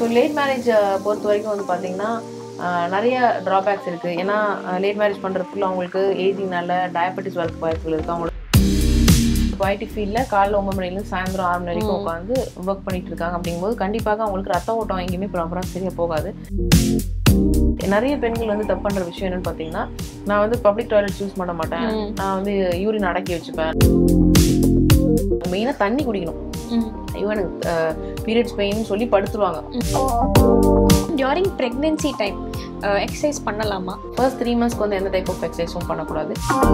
Late marriage பொறுத்த வரைக்கும் வந்து பார்த்தீங்கன்னா ஆஹ் நிறைய ட்ராபேக்ஸ் இருக்குது ஏன்னா லேட் மேரேஜ் பண்ணுறதுக்குள்ள அவங்களுக்கு ஏஜிங்னால டயபெட்டிஸ் வரதுக்கு வாய்ப்புகள் இருக்குது அவங்களுக்கு ஐடி ஃபீல்டில் காலைல ஒன்பது மணிலேருந்து சாயந்தரம் ஆறு மணி வரைக்கும் உட்காந்து ஒர்க் பண்ணிட்டு இருக்காங்க அப்படிங்கும்போது கண்டிப்பாக அவங்களுக்கு ரத்த ஓட்டம் எங்கேயுமே ப்ராப்பராக சரியாக போகாது நிறைய பெண்கள் வந்து தப்பு பண்ணுற விஷயம் என்னன்னு பார்த்தீங்கன்னா நான் வந்து பப்ளிக் டாய்லெட் யூஸ் பண்ண மாட்டேன் ம். நான் வந்து யூரின் அடக்கி வச்சுப்பேன் மெயினாக தண்ணி குடிக்கணும் ஐயோ எனக்கு பீரியட்ஸ் பெயின் சொல்லி படுத்துருவாங்க டியூரிங் ப்ரெக்னென்சி டைம் எக்ஸசைஸ் பண்ணலாமா ஃபர்ஸ்ட் த்ரீ மந்த்ஸ்க்கு வந்து எந்த டைப் ஆஃப் எக்ஸசைஸும் பண்ணக்கூடாது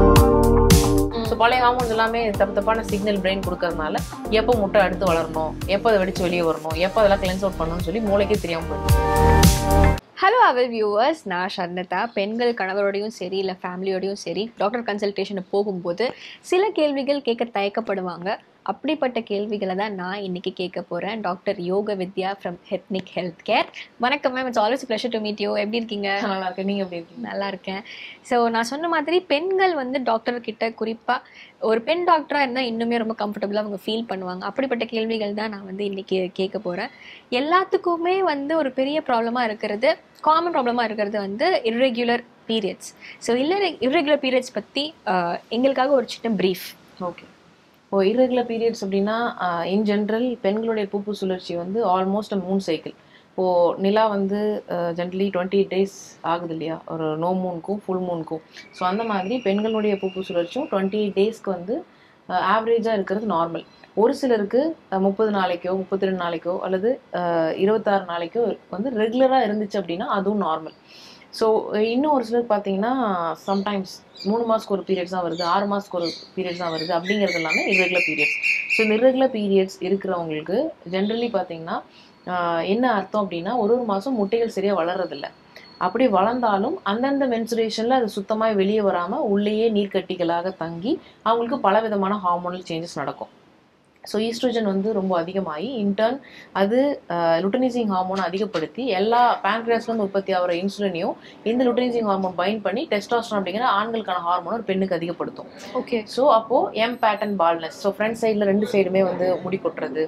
ஸோ பழைய ஹார்மோன்ஸ் எல்லாமே தப்பு தப்பான சிக்னல் பிரெயின் கொடுக்கறதுனால எப்போ முட்டை அடுத்து வளரணும் எப்போ அதை வெடிச்சு வெளியே வரணும் எப்போ அதெல்லாம் கிளென்ஸ் அவுட் பண்ணணும்னு சொல்லி மூளைக்கே தெரியாமல் போயிடும் ஹலோ அவர் வியூவர்ஸ் நான் ஷர்னதா பெண்கள் கணவரோடையும் சரி இல்லை ஃபேமிலியோடையும் சரி டாக்டர் கன்சல்டேஷனை போகும்போது சில கேள்விகள் கேட்க தயக்கப்படுவாங்க அப்படிப்பட்ட கேள்விகளை தான் நான் இன்னைக்கு கேட்க போகிறேன் டாக்டர் யோக வித்யா ஃப்ரம் ஹெத்னிக் ஹெல்த் கேர் வணக்கம் ma'am it's always pleasure to meet you எப்படி இருக்கீங்க நல்லா இருக்கு நீங்கள் எப்படி இருக்கீங்க நல்லா இருக்கேன் ஸோ நான் சொன்ன மாதிரி பெண்கள் வந்து டாக்டர் கிட்ட குறிப்பாக ஒரு பெண் டாக்டராக இருந்தால் இன்னுமே ரொம்ப கம்ஃபர்டபுளாக அவங்க ஃபீல் பண்ணுவாங்க அப்படிப்பட்ட கேள்விகள் தான் நான் வந்து இன்னைக்கு கேட்க போகிறேன் எல்லாத்துக்குமே வந்து ஒரு பெரிய ப்ராப்ளமாக இருக்கிறது காமன் ப்ராப்ளமாக இருக்கிறது வந்து இர்ரெகுலர் பீரியட்ஸ் ஸோ இல்லை இர்ரெகுலர் பீரியட்ஸ் பற்றி எங்களுக்காக ஒரு சின்ன brief okay oh irregular periods அப்படின்னா இன் ஜென்ரல் பெண்களுடைய பூப்பு சுழற்சி வந்து ஆல்மோஸ்ட் மூன் சைக்கிள் இப்போ நிலா வந்து ஜென்ரலி டுவெண்ட்டி டேஸ் ஆகுது இல்லையா ஒரு நோ மூனுக்கும் ஃபுல் மூனுக்கும் ஸோ அந்த மாதிரி பெண்களுடைய பூப்பு சுழற்சியும் டுவெண்ட்டி டேஸ்க்கு வந்து ஆவரேஜாக இருக்கிறது நார்மல் ஒரு சிலருக்கு முப்பது நாளைக்கோ முப்பத்தி ரெண்டு நாளைக்கோ அல்லது அஹ், இருபத்தாறு நாளைக்கோ வந்து ரெகுலராக இருந்துச்சு அப்படின்னா அதுவும் நார்மல் ஸோ இன்னும் ஒரு சிலர் பார்த்தீங்கன்னா சம்டைம்ஸ் மூணு மாதத்துக்கு ஒரு பீரியட்ஸ் தான் வருது ஆறு மாதத்துக்கு ஒரு பீரியட்ஸ் தான் வருது அப்படிங்கிறது எல்லாமே irregular பீரியட்ஸ் ஸோ இந்த irregular பீரியட்ஸ் இருக்கிறவங்களுக்கு ஜென்ரலி பார்த்தீங்கன்னா ஆஹ் என்ன அர்த்தம் அப்படின்னா ஒரு ஒரு மாதம் முட்டைகள் சரியாக வளர்றதில்ல அப்படி வளர்ந்தாலும் அந்தந்த மென்சுரேஷனில் அது சுத்தமாக வெளியே வராமல் உள்ளேயே நீர்க்கட்டிகளாக தங்கி அவங்களுக்கு பல விதமான ஹார்மோனல் சேஞ்சஸ் நடக்கும் ஸோ ஈஸ்ட்ரோஜன் வந்து ரொம்ப அதிகமாகி இன்டர்ன் அது லுட்டனைசிங் ஹார்மோனை அதிகப்படுத்தி எல்லா பேங்க்ரியாஸ்லேருந்து உற்பத்தி ஆகிற இன்சுலினையும் இந்த லுட்டனைசிங் ஹார்மோன் பைண்ட் பண்ணி டெஸ்டாஸ்ட்ரான் அப்படிங்கிற ஆண்களுக்கான ஹார்மோன் ஒரு பெண்ணுக்கு அதிகப்படுத்தும் ஓகே ஸோ அப்போது M pattern baldness so front சைடில் ரெண்டு சைடுமே வந்து முடி கொட்டுறது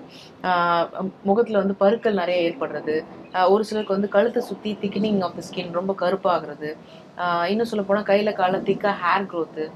முகத்தில் வந்து பருக்கள் நிறைய ஏற்படுறது ஆஹ் ஒரு சிலருக்கு வந்து கழுத்தை சுற்றி திக்னிங் ஆஃப் த ஸ்கின் ரொம்ப கருப்பாகிறது ஆஹ் இன்னும் சொல்ல போனால் கையில் கால திக்காக ஹேர் க்ரோத்து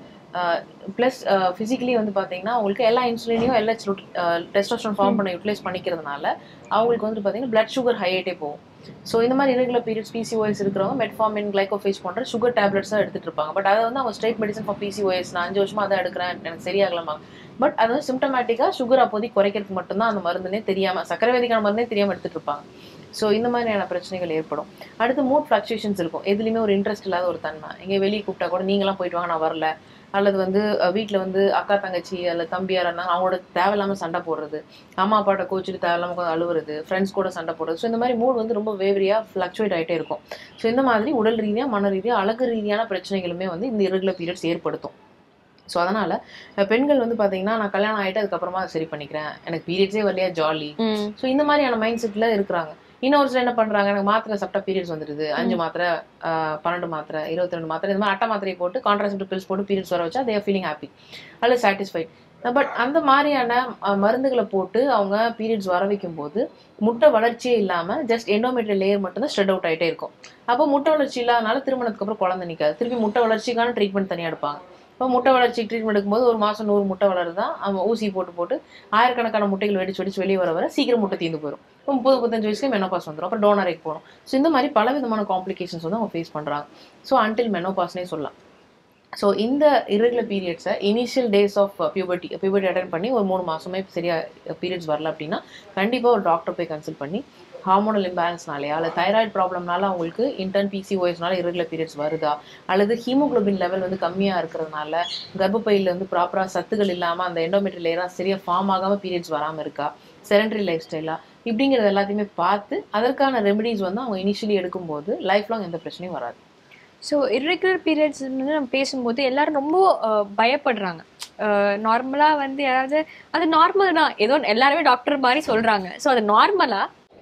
ப்ளஸ் ஃபிசிக்கலி வந்து பார்த்தீங்கன்னா அவங்களுக்கு எல்லா இன்சுலினையும் எல்லா டெஸ்டோஸ்டரான் ஃபார்ம் பண்ண யூட்டிலைஸ் பண்ணிக்கிறதுனால அவங்களுக்கு வந்து பார்த்தீங்கன்னா பிளட் சுகர் ஹையிட்டே போகும் ஸோ இந்த மாதிரி irregular பீரியட்ஸ் பிசிஓஎஸ் இருக்கிறவங்க மெட்ஃபார்மின் கிளைகோஃபேஸ் போன்ற சுகர் டேப்லெட்ஸ் தான் எடுத்துட்டு இருப்பாங்க பட் அதை வந்து அவங்க ஸ்ட்ரைட் மெடிசன் ஃபார் பிசிஓஎஸ் நான் அஞ்சு வருஷமா அதை எடுக்கிறேன் எனக்கு சரியாகலாமா பட் அது வந்து சிம்டமேட்டிக்காக சுகர் அப்போதைக்கு குறைக்கிறதுக்கு மட்டும்தான் அந்த மருந்துனே தெரியாம சக்கரை விதிக்கான மருந்தே தெரியாம எடுத்துட்டு இருப்பாங்க ஸோ இந்த மாதிரியான பிரச்சனைகள் ஏற்படும் அடுத்து மூட் ஃப்ளக்சுவேஷன்ஸ் இருக்கும் எதுலையுமே ஒரு இன்ட்ரெஸ்ட் இல்லாத ஒரு தன்மை எங்கே வெளியே கூப்பிட்டா கூட நீங்களாம் போயிட்டு வாங்க நான் வரல அல்லது வந்து வீட்டில் வந்து அக்கா தங்கச்சி அல்லது தம்பியார் இருந்தாங்க அவங்களோட தேவையில்லாமல் சண்டை போடுறது அம்மா அப்பாட்ட கோச்சிட்டு தேவையில்லாமல் கொஞ்சம் அழுவுறது ஃப்ரெண்ட்ஸ் கூட சண்டை போடுறது ஸோ இந்த மாதிரி மூட் வந்து ரொம்ப வேவரியாக ஃப்ளக்சுவேட் ஆகிட்டே இருக்கும் ஸோ இந்த மாதிரி உடல் ரீதியாக மன ரீதியாக அழகு ரீதியான பிரச்சனைகளுமே வந்து இந்த irregular பீரியட்ஸ் ஏற்படுத்தும் ஸோ அதனால் பெண்கள் வந்து பார்த்தீங்கன்னா நான் கல்யாணம் ஆகிட்டு அதுக்கப்புறமா அதை சரி பண்ணிக்கிறேன் எனக்கு பீரியட்ஸே வரலையா ஜாலி ம் ஸோ இந்த மாதிரியான மைண்ட் செட்டில் இருக்கிறாங்க இன்னொரு சிலர் என்ன பண்ணுறாங்க எனக்கு மாத்திரை சாப்பிட்டா பீரியட்ஸ் வந்துடுது அஞ்சு மாத்திரை ஆஹ், பன்னெண்டு மாத்திரை இருபத்தி ரெண்டு மாத்திரை இந்த மாதிரி அட்டை மாத்திரையை போட்டு கான்ட்ராசெப்டிவ் பில்ஸ் போட்டு பீரியட்ஸ் வர வச்சா தேர் ஃபீலிங் ஹாப்பி அல்லது சாட்டிஸ்ஃபைட் பட் அந்த மாதிரியான அஹ், மருந்துகளை போட்டு அவங்க பீரியட்ஸ் வர வைக்கும் போது முட்டை வளர்ச்சியே இல்லாமல் ஜஸ்ட் எண்டோமெட்ரியல் லேயர் மட்டும்தான் ஸ்ப்ரெட் அவுட் ஆகிட்டே இருக்கும் அப்போ முட்டை வளர்ச்சி இல்லாதனால திருமணத்துக்கு அப்புறம் குழந்தை நிற்காது திருப்பி முட்டை வளர்ச்சிக்கான ட்ரீட்மெண்ட் தனியாக எடுப்பாங்க இப்போ முட்டை வளர்ச்சி ட்ரீட்மெண்ட் எடுக்கும்போது ஒரு மாதம் நூறு முட்டை வளருதான் அவன் ஊசி போட்டு போட்டு ஆயிரக்கணக்கான முட்டைகள் வெடிச்சு வெடிச்சு வெளியே வர வர சீக்கிரம் முட்டை தீர்ந்து போயிடும் இப்போ முப்பது முப்பத்தஞ்சு வயசுக்கு மெனோபாஸ் வந்துடும் அப்புறம் டோனரைக்கு போகணும் ஸோ இந்த மாதிரி பல விதமான காம்ப்ளிகேஷன்ஸ் வந்து அவங்க ஃபேஸ் பண்ணுறாங்க ஸோ அன்டில் மெனோபாஸ்னே சொல்லலாம் ஸோ இந்த irregular பீரியட்ஸை initial days of puberty puberty attend பண்ணி ஒரு மூணு மாதமே சரியாக பீரியட்ஸ் வரல அப்படின்னா கண்டிப்பாக ஒரு டாக்டர் போய் கன்சல்ட் பண்ணி ஹார்மோனல் இம்பேலன்ஸ்னாலே அல்லது தைராய்டு ப்ராப்ளம்னால அவங்களுக்கு இன்டர்ன் பிசிஓஎஸ்னால irregular பீரியட்ஸ் வருதா அல்லது ஹீமோகுளோபின் லெவல் வந்து கம்மியாக இருக்கிறதுனால கர்ப்பப்பையில் வந்து ப்ராப்பராக சத்துகள் இல்லாமல் அந்த எண்டோமெட்ரியல் லேயராக சரியாக ஃபார்ம் ஆகாமல் பீரியட்ஸ் வராமல் இருக்கா செரண்டரி லைஃப் ஸ்டைலா இப்படிங்கிறது எல்லாத்தையுமே பார்த்து அதற்கான ரெமெடிஸ் வந்து அவங்க இனிஷியலி எடுக்கும்போது லைஃப் லாங் எந்த பிரச்சனையும் வராது ஸோ இர்ரெகுலர் பீரியட்ஸ் வந்து நம்ம பேசும்போது எல்லாரும் ரொம்ப அஹ், பயப்படுறாங்க நார்மலாக வந்து யாராவது அது நார்மல் தான் ஏதோ எல்லாருமே டாக்டர் மாதிரி சொல்கிறாங்க ஸோ அது நார்மலா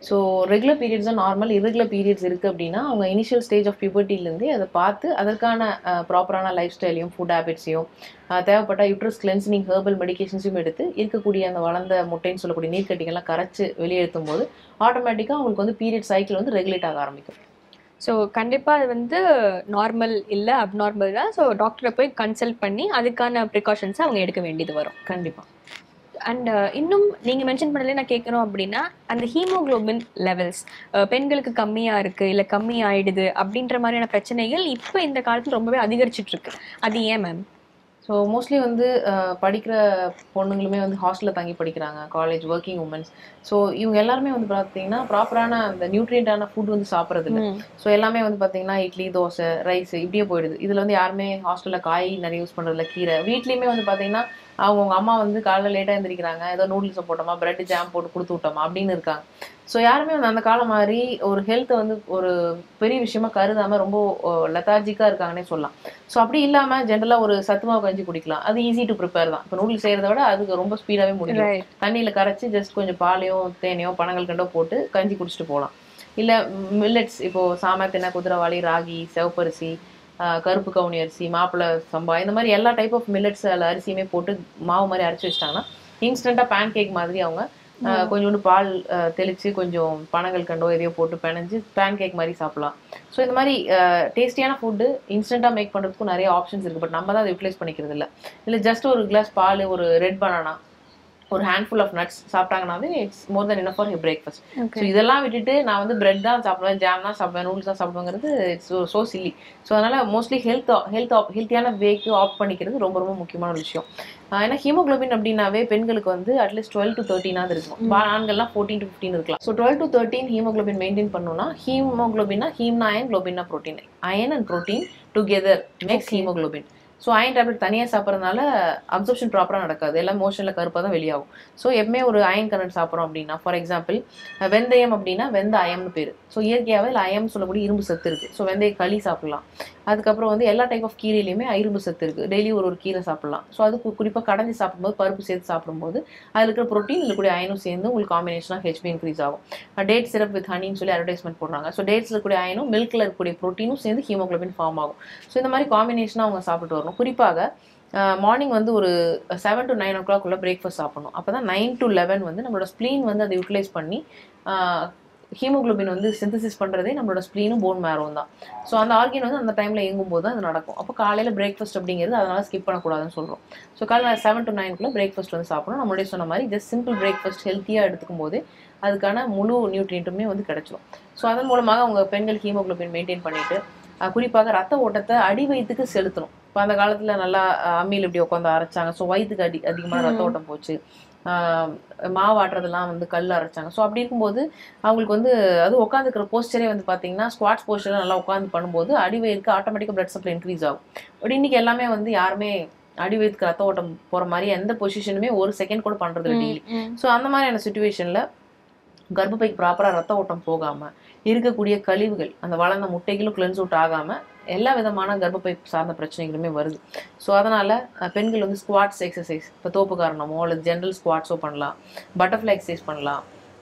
ஸோ ரெகுலர் பீரியட்ஸ் தான் நார்மல் irregular பீரியட்ஸ் இருக்குது அப்படின்னா அவங்க இனிஷியல் ஸ்டேஜ் ஆஃப் பியூபர்ட்டிலேருந்தே அதை பார்த்து அதற்கான ப்ராப்பரான லைஃப் ஸ்டைலையும் ஃபுட் ஹேபிட்ஸையும் தேவைப்பட்ட யூட்ரஸ் கிளென்சினிங் ஹெர்பல் மெடிகேஷன்ஸையும் எடுத்து இருக்கக்கூடிய அந்த வளர்ந்த முட்டைன்னு சொல்லக்கூடிய நீர்க்கட்டிகள்லாம் கரைச்சு வெளியேற்றும் போது ஆட்டோமேட்டிக்காக அவங்களுக்கு வந்து பீரியட் சைக்கிள் வந்து ரெகுலேட் ஆக ஆரம்பிக்கும் ஸோ கண்டிப்பாக அது வந்து நார்மல் இல்லை அப்நார்மல் தான் ஸோ டாக்டரை போய் கன்சல்ட் பண்ணி அதுக்கான ப்ரிகாஷன்ஸை அவங்க எடுக்க வேண்டியது வரும் கண்டிப்பாக அண்ட் இன்னும் நீங்கள் மென்ஷன் பண்ணல நான் கேட்குறோம் அப்படின்னா அந்த ஹீமோகுளோபின் லெவல்ஸ் பெண்களுக்கு கம்மியாக இருக்குது இல்லை கம்மி ஆயிடுது அப்படின்ற மாதிரியான பிரச்சனைகள் இப்போ இந்த காலத்தில் ரொம்பவே அதிகரிச்சிட்டு இருக்கு அது ஏன் மேம் ஸோ மோஸ்ட்லி வந்து அஹ், படிக்கிற பொண்ணுங்களுமே வந்து ஹாஸ்டலில் தங்கி படிக்கிறாங்க காலேஜ் ஒர்க்கிங் உமன்ஸ் ஸோ இவங்க எல்லாருமே வந்து பார்த்தீங்கன்னா ப்ராப்பரான அந்த நியூட்ரியண்டான ஃபுட் வந்து சாப்பிட்றது இல்லை ஸோ எல்லாமே வந்து பார்த்தீங்கன்னா இட்லி தோசை ரைஸ் இப்படியே போயிடுது இதில் வந்து யாருமே ஹாஸ்டலில் காய் நிறைய யூஸ் பண்ணுறதில்ல கீரை வீட்லேயுமே வந்து பார்த்தீங்கன்னா அவங்க அம்மா வந்து காலைல லேட்டாக எழுந்திரிக்கிறாங்க ஏதோ நூடுல்ஸை போட்டோமா பிரெட் ஜாம் போட்டு கொடுத்து விட்டோமா அப்படின்னு இருக்காங்க ஸோ யாருமே வந்து அந்த காலம் மாதிரி ஒரு ஹெல்த்தை வந்து ஒரு பெரிய விஷயமா கருதாம ரொம்ப லெத்தார்ஜிக்காக இருக்காங்கன்னே சொல்லலாம் ஸோ அப்படி இல்லாமல் ஜென்ரலாக ஒரு சத்துமாவு கஞ்சி குடிக்கலாம் அது ஈஸி டு ப்ரிப்பேர் தான் இப்போ நூடுல்ஸ் செய்கிறத விட அதுக்கு ரொம்ப ஸ்பீடாகவே முடியும் ரைட் தண்ணியில் கரைச்சி ஜஸ்ட் கொஞ்சம் பாலையும் தேனையோ பனங்கள் கண்டோ போட்டு கஞ்சி குடிச்சிட்டு போகலாம் இல்லை மில்லட்ஸ் இப்போது சாமை தினை குதிரைவாளி ராகி சிவப்பரிசி ஆஹ் கருப்பு கவுனி அரிசி மாப்பிள்ளை சம்பா இந்த மாதிரி எல்லா டைப் ஆஃப் மில்லட்ஸ் அதில் அரிசியுமே போட்டு மாவு மாதிரி அரைச்சி வச்சிட்டாங்கன்னா இன்ஸ்டண்ட்டாக பேன் கேக் மாதிரி அவங்க ஆஹ் கொஞ்சோண்டு பால் ஆஹ் தெளிச்சு கொஞ்சம் பனங்கள் கண்டோ எதையோ போட்டு பிணைஞ்சு பேன் கேக் மாதிரி சாப்பிடலாம் ஸோ இந்த மாதிரி டேஸ்டியான ஃபுட்டு இன்ஸ்டண்ட்டாக மேக் பண்ணுறதுக்கும் நிறைய ஆப்ஷன்ஸ் இருக்குது பட் நம்ம தான் அதை யூட்டிலைஸ் பண்ணிக்கிறது இல்லை இல்லை ஜஸ்ட் ஒரு கிளாஸ் பால் ஒரு ரெட் பனானா ஒரு ஹேண்ட்ஃபுல் ஆஃப் நட்ஸ் சாப்பிட்டாங்கனாவே it's more then enough for breakfast okay so இதெல்லாம் விட்டுட்டு நான் வந்து பிரெட் தான் சாப்பிடுவேன் ஜாம் தான் சாப்பிடுவேன் நூடுல்ஸ் தான் சாப்பிடுவேங்கிறது இட்ஸ் ஸோ சில்லி ஸோ அதனால மோஸ்ட்லி ஹெல்த் ஹெல்த் ஹெல்த்தியான வேக்கு ஆப் பண்ணிக்கிறது ரொம்ப ரொம்ப முக்கியமான ஒரு விஷயம் ஆஹ் ஏன்னா ஹீமோகுளோபின் அப்படின்னாவே பெண்களுக்கு வந்து அட்லீஸ்ட் டுவெல் டு தேர்ட்டினாவது இருக்கும் பா- ஆண்கள்லாம் ஃபோர்டீன் டு ஃபிஃப்டின் இருக்கலாம் so twelve to thirteen haemoglobin maintain பண்ணணும்னா ஹீமோகுளோபின்னா ஹீம்னா அயன் குளோபின்னா protein iron and protein together makes Okay. Haemoglobin so iron tablet தனியாக சாப்பிட்றதுனால அப்சர்ப்ஷன் ப்ராப்பராக நடக்காது எல்லாம் மோஷனில் கருப்பாக தான் வெளியாகும் ஸோ எப்பவுமே ஒரு அயன் கனெக்ட் சாப்பிட்றோம் அப்படின்னா ஃபார் எக்ஸாம்பிள் வெந்தயம் அப்படின்னா வெந்த அயம்னு பேர் ஸோ இயற்கையாகவே இல்லை அயம் சொல்லக்கூடிய இரும்பு சத்து இருக்குது ஸோ வெந்தய களி சாப்பிடலாம் அதுக்கப்புறம் வந்து எல்லா டைப் ஆஃப் கீரையிலையுமே இரும்பு சத்து இருக்குது டெய்லி ஒரு ஒரு கீரை சாப்பிடலாம் ஸோ அது குறிப்பாக கடைஞ்சி சாப்பிடும்போது பருப்பு சேர்த்து சாப்பிடும்போது அதில் இருக்கிற ப்ரோட்டீன் இல்லை கூட அயனும் சேர்ந்து உங்களுக்கு காம்பினேஷனாக ஹெச்பி இன்க்ரீஸ் ஆகும் டேட் சிரப் வித் ஹனின்னு சொல்லி அட்வர்டைஸ்மெண்ட் போடுறாங்க ஸோ டேட்ஸில் இருக்கக்கூடிய அயனும் மில்கில் இருக்கக்கூடிய ப்ரோட்டீனும் சேர்ந்து ஹீமோகுளோபின் ஃபார்ம் ஆகும் ஸோ இந்த மாதிரி காம்பினேஷனாக அவங்க சாப்பிட்டு வரணும் குறிப்பாக மார்னிங் வந்து ஒரு seven to nine o'clock உள்ள பிரேக்ஃபாஸ்ட் சாப்பிடணும் அப்போ தான் நைன் டு லெவன் வந்து நம்மளோட ஸ்ப்ளீன் வந்து அதை யூட்டிலைஸ் பண்ணி ஹீமோகுளோபின் வந்து சிந்தசிஸ் பண்ணுறதே நம்மளோட ஸ்ப்ளீனும் போன் மேரோவும் தான் ஸோ அந்த ஆர்கின் வந்து அந்த டைமில் இயங்கும் போது தான் அது நடக்கும் அப்போ காலையில் பிரேக்ஃபாஸ்ட் அப்படிங்கிறது அதனால ஸ்கிப் பண்ணக்கூடாதுன்னு சொல்கிறோம் ஸோ காலையில் செவன் டு நைனுக்குள்ள பிரேக்ஃபாஸ்ட் வந்து சாப்பிடணும் நம்ம முன்னாடியே சொன்ன மாதிரி ஜஸ்ட் சிம்பிள் பிரேக்ஃபாஸ்ட் ஹெல்த்தியாக எடுத்துக்கும் போது அதுக்கான முழு நியூட்ரியன்ட்டுமே வந்து கிடைச்சிரும் ஸோ அதன் மூலமாக அவங்க பெண்கள் ஹீமோகுளோபின் மெயின்டைன் பண்ணிட்டு அஹ் குறிப்பாக ரத்த ஓட்டத்தை அடி வயிற்றுக்கு செலுத்தணும் இப்போ அந்த காலத்தில் நல்லா அஹ் அம்மியில் இப்படி உட்காந்து அரைச்சாங்க ஸோ வயிற்றுக்கு அடி அதிகமான ரத்த ம். ஓட்டம் போச்சு ஆஹ் மாவு ஆட்டுறதெல்லாம் வந்து கல் அரைச்சாங்க ஸோ அப்படி இருக்கும்போது அவங்களுக்கு வந்து அது உட்காந்துக்கிற போஸ்டரே வந்து பார்த்தீங்கன்னா ஸ்குவாட்ஸ் போஸ்டரில் நல்லா உட்காந்து பண்ணும்போது அடி வயிறுக்கு ஆட்டோமேட்டிக்காக பிளட் சப்ளை இன்க்ரீஸ் ஆகும் பட் இன்னைக்கு எல்லாமே வந்து யாருமே அடி வயிற்றுக்கு ரத்த ஓட்டம் போகிற மாதிரி எந்த பொசிஷனுமே ஒரு செகண்ட் கூட பண்ணுறது இல்லை டெய்லி ஸோ அந்த மாதிரியான சுச்சுவேஷனில் கர்ப்பப்பைக்கு ப்ராப்பராக ரத்த ஓட்டம் போகாமல் இருக்கக்கூடிய கழிவுகள் அந்த வளர்ந்த முட்டைகளும் கிளென்ஸ் அவுட் ஆகாமல் எல்லா விதமான கர்ப்பப்பை சார்ந்த பிரச்சனைகளுமே வருது ஸோ அதனால் பெண்கள் வந்து ஸ்குவாட்ஸ் எக்ஸசைஸ் இப்போ தோப்பு காரணமோ அல்லது ஜென்ரல் ஸ்குவாட்ஸோ பண்ணலாம் பட்டர்ஃப்ளை எக்ஸசைஸ் பண்ணலாம்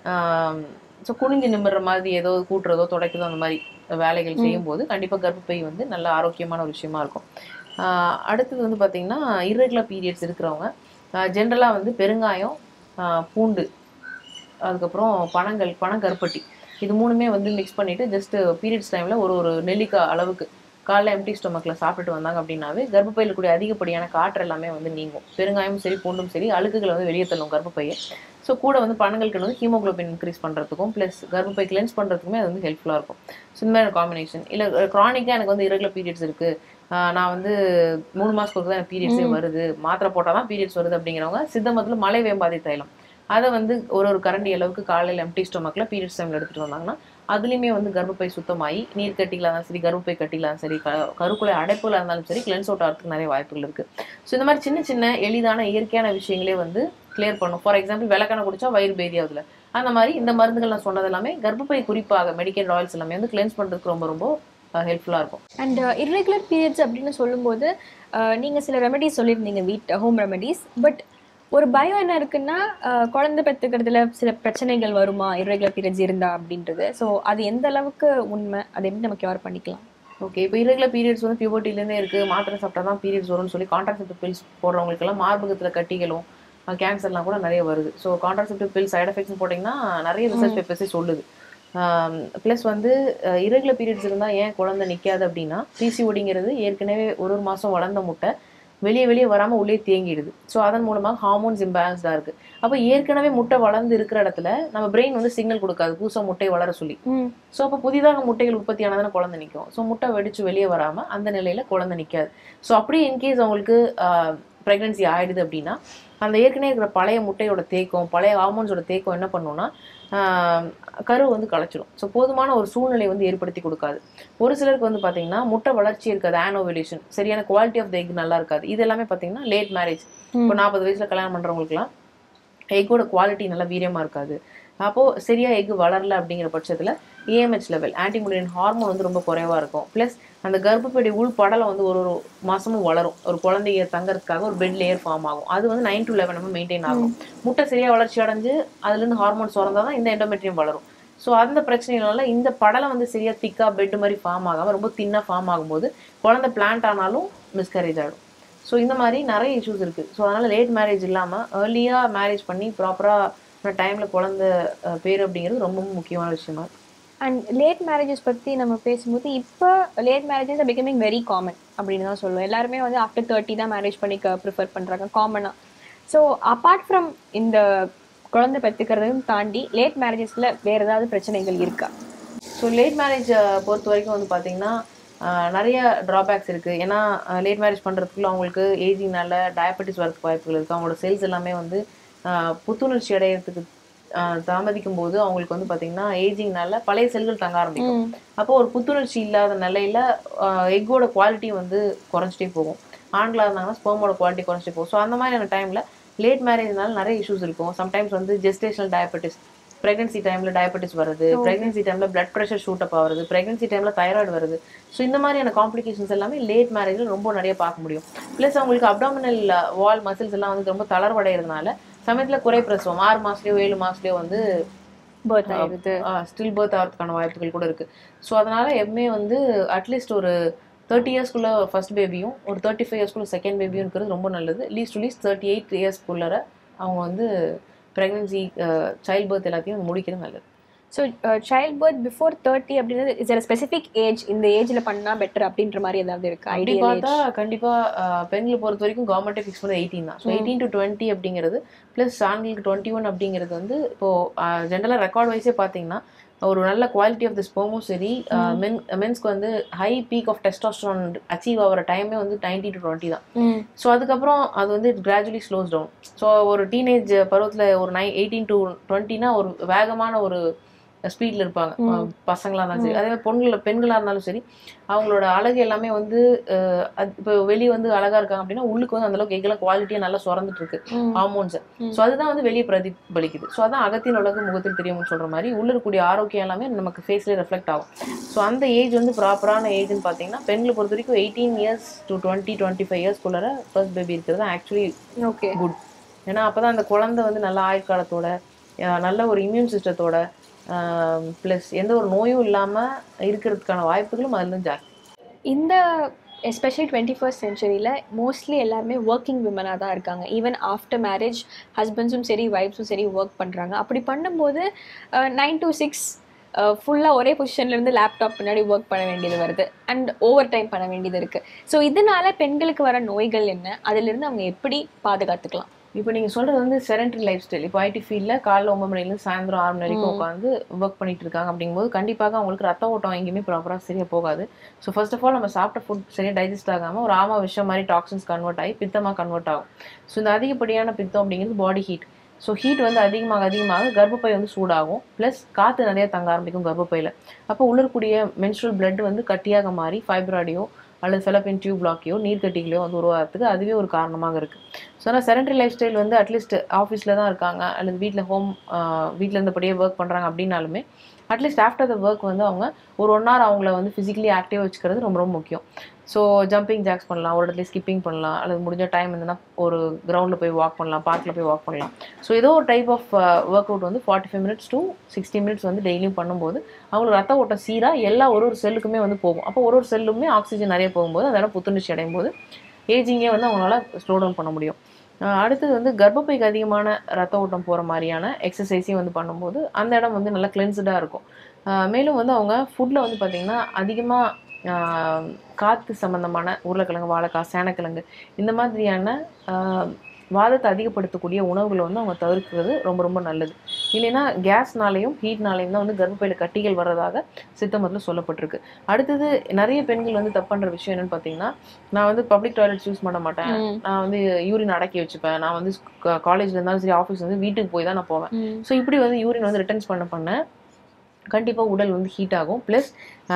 ஸோ குனிஞ்சு நிமிடுற மாதிரி ஏதோ கூட்டுறதோ துடைக்கிறதோ அந்த மாதிரி வேலைகள் ம். செய்யும்போது கண்டிப்பாக கர்ப்பப்பை வந்து நல்ல ஆரோக்கியமான ஒரு விஷயமா இருக்கும் ஆஹ் அடுத்தது வந்து பார்த்திங்கன்னா irregular பீரியட்ஸ் இருக்கிறவங்க ஜென்ரலாக வந்து பெருங்காயம் ஆஹ் பூண்டு அதுக்கப்புறம் பனங்கள் பனங்கருப்பட்டி இது மூணுமே வந்து மிக்ஸ் பண்ணிவிட்டு ஜஸ்ட் பீரியட்ஸ் டைமில் ஒரு ஒரு நெல்லிக்காய் அளவுக்கு காலைல எம்டி ஸ்டொமக்கில் சாப்பிட்டுட்டு வந்தாங்க அப்படின்னாவே கர்ப்பப்பையில் கூடிய அதிகப்படியான காற்று எல்லாமே வந்து நீங்கும் பெருங்காயமும் சரி பூண்டும் சரி அழுக்குகளை வந்து வெளியே தள்ளும் கர்ப்பப்பையை ஸோ கூட வந்து பனங்களுக்கு வந்து ஹீமோகுளோபின் இன்க்ரீஸ் பண்ணுறதுக்கும் ப்ளஸ் கர்ப்பப்பை கிளென்ஸ் பண்ணுறதுக்குமே அது வந்து ஹெல்ப்ஃபுல்லாக இருக்கும் ஸோ இந்த மாதிரி காம்பினேஷன் இல்லை க்ரானிக்காக எனக்கு வந்து irregular பீரியட்ஸ் இருக்குது நான் வந்து மூணு மாதத்துக்கு தான் எனக்கு பீரியட்ஸே ம். வருது மாத்திரை போட்டால் தான் பீரியட்ஸ் வருது அப்படிங்கிறவங்க சித்தமத்தில் மலை வேம்பாதி தைலம் அதை வந்து ஒரு ஒரு கரண்டி அளவுக்கு காலையில் எம்டி ஸ்டொமக்கில் பீரியட்ஸ் டைமில் எடுத்துகிட்டு வந்தாங்கன்னா அதுலேயுமே வந்து கர்ப்பப்பை சுத்தமாகி நீர் கட்டிகளாக இருந்தாலும் சரி கர்ப்பப்பை கட்டிகளாக இருந்தாலும் சரி க கருக்குலை அடைப்புல இருந்தாலும் சரி கிளென்ஸ் அவுட் ஆகிறதுக்கு நிறைய வாய்ப்புகள் இருக்குது ஸோ இந்த மாதிரி சின்ன சின்ன எளிதான இயற்கையான விஷயங்களே வந்து கிளியர் பண்ணும் ஃபார் எக்ஸாம்பிள் விளக்கெண்ணெய் குடிச்சா வயிறு பேதி ஆகுதுல அந்த மாதிரி இந்த மருந்துகள் நான் சொன்னது எல்லாமே கர்ப்பப்பை குறிப்பாக மெடிக்கல் ஆயில்ஸ் எல்லாமே வந்து கிளென்ஸ் பண்ணுறதுக்கு ரொம்ப ரொம்ப ஹெல்ப்ஃபுல்லாக இருக்கும் அண்ட் இர்ரெகுலர் பீரியட்ஸ் அப்படின்னு சொல்லும்போது நீங்கள் சில ரெமெடிஸ் சொல்லியிருந்தீங்க வீட் ஹோம் ரெமெடிஸ் பட் ஒரு பயம் என்ன இருக்குன்னா அஹ், குழந்தை பெற்றுக்கிறதுல சில பிரச்சனைகள் வருமா irregular periods இருந்தா அப்படின்றது ஸோ அது எந்த அளவுக்கு உண்மை அதை எப்படி நம்ம கியூர் பண்ணிக்கலாம் ஓகே இப்போ irregular பீரியட்ஸ் வந்து பியூபர்ட்டிலேருந்தே இருக்குது மாத்திரை சாப்பிட்டா தான் பீரியட்ஸ் வரும்னு சொல்லி கான்ட்ராசெப்டிவ் பில்ஸ் போடுறவங்களுக்கெல்லாம் மார்பகத்தில் கட்டிகளும் கேன்சர்லாம் கூட நிறைய வருது so contraceptive pill side effects போட்டிங்கன்னா நிறைய ரிசர்ச் பேப்பர்ஸே சொல்லுது ப்ளஸ் வந்து irregular பீரியட்ஸ் இருந்தால் ஏன் குழந்தை நிற்காது அப்படின்னா பிசிஓடிங்கிறது ஏற்கனவே ஒரு ஒரு மாதம் வளர்ந்த முட்டை வெளியே வெளியே வராமல் உள்ளே தேங்கிடுது ஸோ அதன் மூலமாக ஹார்மோன்ஸ் இம்பேலன்ஸ்டாக இருக்குது அப்போ ஏற்கனவே முட்டை வளர்ந்து இருக்கிற இடத்துல நம்ம பிரெயின் வந்து சிக்னல் கொடுக்காது புதுசாக முட்டை வளர சொல்லி ஸோ அப்போ புதிதாக முட்டைகள் உற்பத்தி ஆனதான குழந்தை நிற்கும் ஸோ முட்டை வெடிச்சு வெளியே வராமல் அந்த நிலையில் குழந்தை நிற்காது ஸோ அப்படியே இன்கேஸ் அவங்களுக்கு ப்ரெக்னென்சி ஆயிடுது அப்படின்னா அந்த ஏற்கனவே இருக்கிற பழைய முட்டையோட தேக்கம் பழைய ஹார்மோன்ஸோட தேக்கம் என்ன பண்ணுன்னா ஆஹ் கரு வந்து களைச்சிடும் ஸோ போதுமான ஒரு சூழ்நிலை வந்து ஏற்படுத்தி கொடுக்காது ஒரு சிலருக்கு வந்து பார்த்தீங்கன்னா முட்டை வளர்ச்சி இருக்காது ஆனோவலேஷன் சரியான குவாலிட்டி ஆஃப் த எக் நல்லா இருக்காது இது எல்லாமே பார்த்தீங்கன்னா லேட் மேரேஜ் இப்போ நாற்பது வயசுல கல்யாணம் பண்ணுறவங்களுக்குலாம் எக்கோட குவாலிட்டி நல்லா வீரியமா இருக்காது அப்போ சரியா எக் வளரல அப்படிங்கிற பட்சத்துல ஏஎம்ஹெச் லெவல் ஆன்டிமுலியன் ஹார்மோன் வந்து ரொம்ப குறைவா இருக்கும் ப்ளஸ் அந்த கர்ப்பப்படி உள் படலம் வந்து ஒரு ஒரு மாசமும் வளரும் ஒரு குழந்தைய தங்கறதுக்காக ஒரு பெட் லேயர் ஃபார்ம் ஆகும் அது வந்து நைன் டு லெவன் மெயின்டைன் ஆகும் முட்டை சரியா வளர்ச்சி அடைஞ்சு அதுல இருந்து ஹார்மோன்ஸ் தான் இந்த எண்டோமெட்ரியம் வளரும் ஸோ அந்த பிரச்சனைனால இந்த படலம் வந்து சரியா திக்கா பெட் மாதிரி ஃபார்ம் ஆகாம ரொம்ப தின்னா ஃபார்ம் ஆகும்போது குழந்தை பிளான்ட் ஆனாலும் மிஸ்கரேஜ் ஆகிடும் ஸோ இந்த மாதிரி நிறைய இஷ்யூஸ் இருக்குது ஸோ அதனால் லேட் மேரேஜ் இல்லாமல் ஏர்லியாக மேரேஜ் பண்ணி ப்ராப்பராக டைமில் குழந்த அஹ், பேர் அப்படிங்கிறது ரொம்ப முக்கியமான விஷயமா இருக்கு. அண்ட் லேட் மேரேஜஸ் பற்றி நம்ம பேசும்போது இப்போ late marriages are becoming very common அப்படின்னு தான் சொல்லுவோம் எல்லாருமே வந்து ஆஃப்டர் தேர்ட்டி தான் மேரேஜ் பண்ணிக்க ப்ரிஃபர் பண்ணுறாங்க காமனாக ஸோ அப்பார்ட் ஃப்ரம் இந்த குழந்தை பெற்றுக்கிறதையும் தாண்டி லேட் மேரேஜஸில் வேறு ஏதாவது பிரச்சனைகள் இருக்கா ஸோ லேட் மேரேஜ் பொறுத்த வரைக்கும் வந்து பார்த்தீங்கன்னா அஹ், நிறைய ட்ராபேக்ஸ் இருக்குது ஏன்னா லேட் மேரேஜ் பண்ணுறதுக்குள்ள அவங்களுக்கு ஏஜிங்னால டயபெட்டிஸ் வரதுக்கு வாய்ப்புகள் இருக்குது அவங்களோட செல்ஸ் எல்லாமே வந்து அஹ், புத்துணர்ச்சி அடையிறதுக்கு அஹ், தாமதிக்கும் போது அவங்களுக்கு வந்து பார்த்தீங்கன்னா ஏஜிங்னால பழைய செல்கள் தங்க ஆரம்பிக்கும் அப்போ ஒரு புத்துணர்ச்சி இல்லாத நிலையில எக்கோட குவாலிட்டி வந்து குறைஞ்சிட்டே போகும் ஆண்களாக இருந்தாங்கன்னா ஸ்பெர்மோட குவாலிட்டி குறைஞ்சிட்டே போகும் ஸோ அந்த மாதிரியான டைம்ல லேட் மேரேஜ்னால நிறைய இஷ்யூஸ் இருக்கும் சம்டைம்ஸ் வந்து ஜெஸ்டேஷனல் டயபெட்டிஸ் ப்ரெக்னன்சி டைம்ல டயபெட்டிஸ் வருது ப்ரெக்னன்சி டைம்ல பிளட் ப்ரெஷர் ஷூட் அப் ஆகுது ப்ரெக்னன்சி டைம்ல தைராய்டு வருது ஸோ இந்த மாதிரியான காம்ப்ளிகேஷன்ஸ் எல்லாமே லேட் மேரேஜில் ரொம்ப நிறைய பார்க்க முடியும் ப்ளஸ் அவங்களுக்கு அப்டாமினல் வால் மசில்ஸ் எல்லாம் வந்து ரொம்ப தளர்வடைகிறதுனால சமயத்துல குறை பிரசவம் ஆறு மாசத்துலயோ ஏழு மாசத்துலயோ வந்து பர்த் ஆயிடுது ஸ்டில் பர்த் ஆகிறதுக்கான வாய்ப்புகள் கூட இருக்கு ஸோ அதனால எப்பவுமே வந்து அட்லீஸ்ட் ஒரு தேர்ட்டி இயர்ஸ்க்குள்ள ஃபர்ஸ்ட் பேபியும் ஒரு தேர்ட்டி ஃபைவ் இயர்ஸ்க்குள்ள செகண்ட் பேபியும் இருக்கிறது ரொம்ப நல்லது least to least thirty eight இயர்ஸ்க்குள்ளர அவங்க வந்து ப்ரெக்னன்சி சைல்ட் பர்த் எல்லாத்தையும் முடிக்கிறது நல்லது so child birth before thirty அப்படின்றது இஸ் a ஸ்பெசிஃபிக் ஏஜ் இந்த ஏஜில் பண்ணால் பெட்டர் அப்படின்ற மாதிரி ஏதாவது இருக்கா அப்படி ஐடியா பார்த்தா கண்டிப்பா அஹ், பெண்களை பொறுத்த வரைக்கும் கவர்மெண்ட்டே ஃபிக்ஸ் பண்ணது எயிட்டீன் தான் ஸோ எயிட்டீன் டு டுவெண்ட்டி அப்படிங்கிறது ப்ளஸ் ஆண்களுக்கு டுவெண்ட்டி ஒன் அப்படிங்கிறது வந்து இப்போ ஜென்ரலாக ரெக்கார்ட் வைஸே பார்த்தீங்கன்னா ஒரு நல்ல குவாலிட்டி ஆஃப் த ஸ்போமும் சரி மென் மென்ஸ்க்கு வந்து high peak of testosterone achieve ஆகிற டைமே வந்து நைன்டி டு டுவெண்ட்டி தான் ம் ஸோ அதுக்கப்புறம் அது வந்து கிராஜுவலி ஸ்லோஸ் டவுன் ஸோ ஒரு டீனேஜ் பருவத்தில் ஒரு நை எயிட்டீன் டு டுவெண்ட்டினா ஒரு வேகமான ஒரு ஸ்பீடில் இருப்பாங்க அஹ் பசங்களா இருந்தாலும் சரி அதே மாதிரி பொண்கள் பெண்களாக இருந்தாலும் சரி அவங்களோட அழகு எல்லாமே வந்து அஹ், அது இப்போ வெளியே வந்து அழகா இருக்காங்க அப்படின்னா உள்ளுக்கு வந்து அந்தளவுக்கு எங்கெல்லாம் குவாலிட்டியாக நல்லா சுரந்துட்டு இருக்கு ம். ஹார்மோன்ஸ் ஸோ அதுதான் வந்து வெளியே பிரதிபலிக்குது ஸோ அதான் அகத்தின் உலகு முகத்தில் தெரியும்னு சொல்ற மாதிரி உள்ள இருக்கக்கூடிய ஆரோக்கியம் எல்லாமே நமக்கு ஃபேஸ்லேயே ரெஃப்ளெக்ட் ஆகும் ஸோ அந்த ஏஜ் வந்து ப்ராப்பரான ஏஜ்னு பார்த்தீங்கன்னா பெண்களை பொறுத்த வரைக்கும் eighteen years to twenty twenty five இயர்ஸ்க்குள்ளார ஃபர்ஸ்ட் பேபி இருக்கிறது ஆக்சுவலி ஓகே குட் ஏன்னா அப்பதான் அந்த குழந்தை வந்து நல்ல ஆயுட்காலத்தோட அஹ் நல்ல ஒரு இம்யூன் சிஸ்டத்தோட ப்ளஸ் எந்த ஒரு நோயும் இல்லாம இருக்கிறதுக்கான வாய்ப்புகளும் அதுல இருந்து ஜாஸ்தி இந்த எஸ்பெஷலி டுவெண்ட்டி ஃபர்ஸ்ட் சென்ச்சுரியில் மோஸ்ட்லி எல்லாருமே ஒர்க்கிங் விமனாக தான் இருக்காங்க ஈவன் ஆஃப்டர் மேரேஜ் ஹஸ்பண்ட்ஸும் சரி ஒய்ஃப்ஸும் சரி ஒர்க் பண்ணுறாங்க அப்படி பண்ணும்போது நைன் to சிக்ஸ் ஃபுல்லாக ஒரே பொசிஷன்லேருந்து லேப்டாப் பின்னாடி ஒர்க் பண்ண வேண்டியது வருது அண்ட் ஓவர் டைம் பண்ண வேண்டியது இருக்குது ஸோ இதனால பெண்களுக்கு வர நோய்கள் என்ன அதிலிருந்து அவங்க எப்படி பாதுகாத்துக்கலாம் இப்போ நீங்க சொல்றது வந்து செரண்டரி லைஃப் ஸ்டைல் இப்போ ஐடி ஃபீல்டில் காலைல ஒன்பது மணிலேருந்து சாயந்தரம் ஆறு மணி வரைக்கும் உட்காந்து ஒர்க் பண்ணிட்டு இருக்காங்க அப்படிங்கும்போது கண்டிப்பாக அவங்களுக்கு ரத்த ஓட்டம் எங்கேயுமே ப்ராப்பராக சரியா போகாது ஸோ ஃபர்ஸ்ட் ஆஃப் ஆல் நம்ம சாப்பிட்ட ஃபுட் சரியாக டைஜஸ்ட் ஆகாமல் ஒரு ஆமா விஷயம் மாதிரி டாக்ஸின்ஸ் கன்வெர்ட் ஆகி பித்தமாக கன்வெர்ட் ஆகும் ஸோ இந்த அதிகப்படியான பித்தம் அப்படிங்கிறது பாடி ஹீட் ஸோ ஹீட் வந்து அதிகமாக அதிகமாக கர்ப்பப்பை வந்து சூடாகும் ப்ளஸ் காற்று நிறைய தங்க ஆரம்பிக்கும் கர்ப்பப்பையில் அப்போ உள்ள இருக்கக்கூடிய மென்ஸ்ட்ரல் blood வந்து கட்டியாக மாறி ஃபைப்ராய்டையோ அல்லது ஃபெலப்பின் டியூப் பிளாக்கையோ நீர்க்கட்டிகளையோ வந்து உருவாகிறதுக்கு அதுவே ஒரு காரணமாக இருக்குது ஸோ ஆனால் செரண்டரி லைஃப் ஸ்டைல் வந்து அட்லீஸ்ட் ஆஃபீஸில் தான் இருக்காங்க அல்லது வீட்டில் ஹோம் வீட்டில் இருந்தபடியே ஒர்க் பண்ணுறாங்க அப்படின்னாலுமே அட்லீஸ்ட் ஆஃப்டர் த ஒர்க் வந்து அவங்க ஒரு ஒன் ஹவர் அவங்கள வந்து ஃபிசிக்கலி ஆக்டிவாக வச்சுக்கிறது ரொம்ப ரொம்ப முக்கியம் ஸோ ஜம்பிங் ஜாக்ஸ் பண்ணலாம் ஒரு இடத்துல ஸ்கிப்பிங் பண்ணலாம் அல்லது முடிஞ்ச டைம் இருந்ததுன்னா ஒரு கிரவுண்டில் போய் வாக் பண்ணலாம் பார்க்கில் போய் வாக் பண்ணலாம் ஸோ ஏதோ ஒரு டைப் ஆஃப் ஒர்க் அவுட் வந்து forty five minutes to sixty minutes வந்து டெய்லியும் பண்ணும்போது அவங்களுக்கு ரத்த ஓட்டம் சீராக எல்லா ஒரு ஒரு செல்லுக்குமே வந்து போகும் அப்போ ஒரு ஒரு செல்லுமே ஆக்சிஜன் நிறைய போகும்போது அதெல்லாம் புத்துணர்ச்சி அடையும் போது ஏஜிங்கே வந்து அவங்களால ஸ்லோ டவுன் பண்ண முடியும் அஹ் அடுத்தது வந்து கர்ப்பப்பைக்கு அதிகமான ரத்த ஓட்டம் போகிற மாதிரியான எக்ஸசைஸையும் வந்து பண்ணும்போது அந்த இடம் வந்து நல்லா கிளென்ஸ்டாக இருக்கும் அஹ் மேலும் வந்து அவங்க ஃபுட்டில் வந்து பார்த்திங்கன்னா அதிகமாக காற்று சம்மந்தமான உருளைக்கிழங்கு வாழைக்காய் சேனக்கிழங்கு இந்த மாதிரியான ஆஹ், வாதத்தை அதிகப்படுத்தக்கூடிய உணவுகளை வந்து அவங்க தவிர்க்கிறது ரொம்ப ரொம்ப நல்லது இல்லைன்னா கேஸ்னாலையும் ஹீட்னாலையும் தான் வந்து கர்ப்பப்பையில் கட்டிகள் வர்றதாக சித்த மருந்துல சொல்லப்பட்டிருக்கு அடுத்தது நிறைய பெண்கள் வந்து தப்பு பண்ற விஷயம் என்னன்னு பார்த்தீங்கன்னா நான் வந்து பப்ளிக் டாய்லெட்ஸ் யூஸ் பண்ண மாட்டேன் ம். நான் வந்து யூரின் அடக்கி வச்சுப்பேன் நான் வந்து காலேஜ்ல இருந்தாலும் சரி ஆஃபீஸ் வந்து வீட்டுக்கு போய் தான் நான் போவேன் ம். ஸோ இப்படி வந்து யூரின் வந்து ரிட்டர்ன்ஸ் பண்ண பண்ண கண்டிப்பாக உடல் வந்து ஹீட் ஆகும் ப்ளஸ்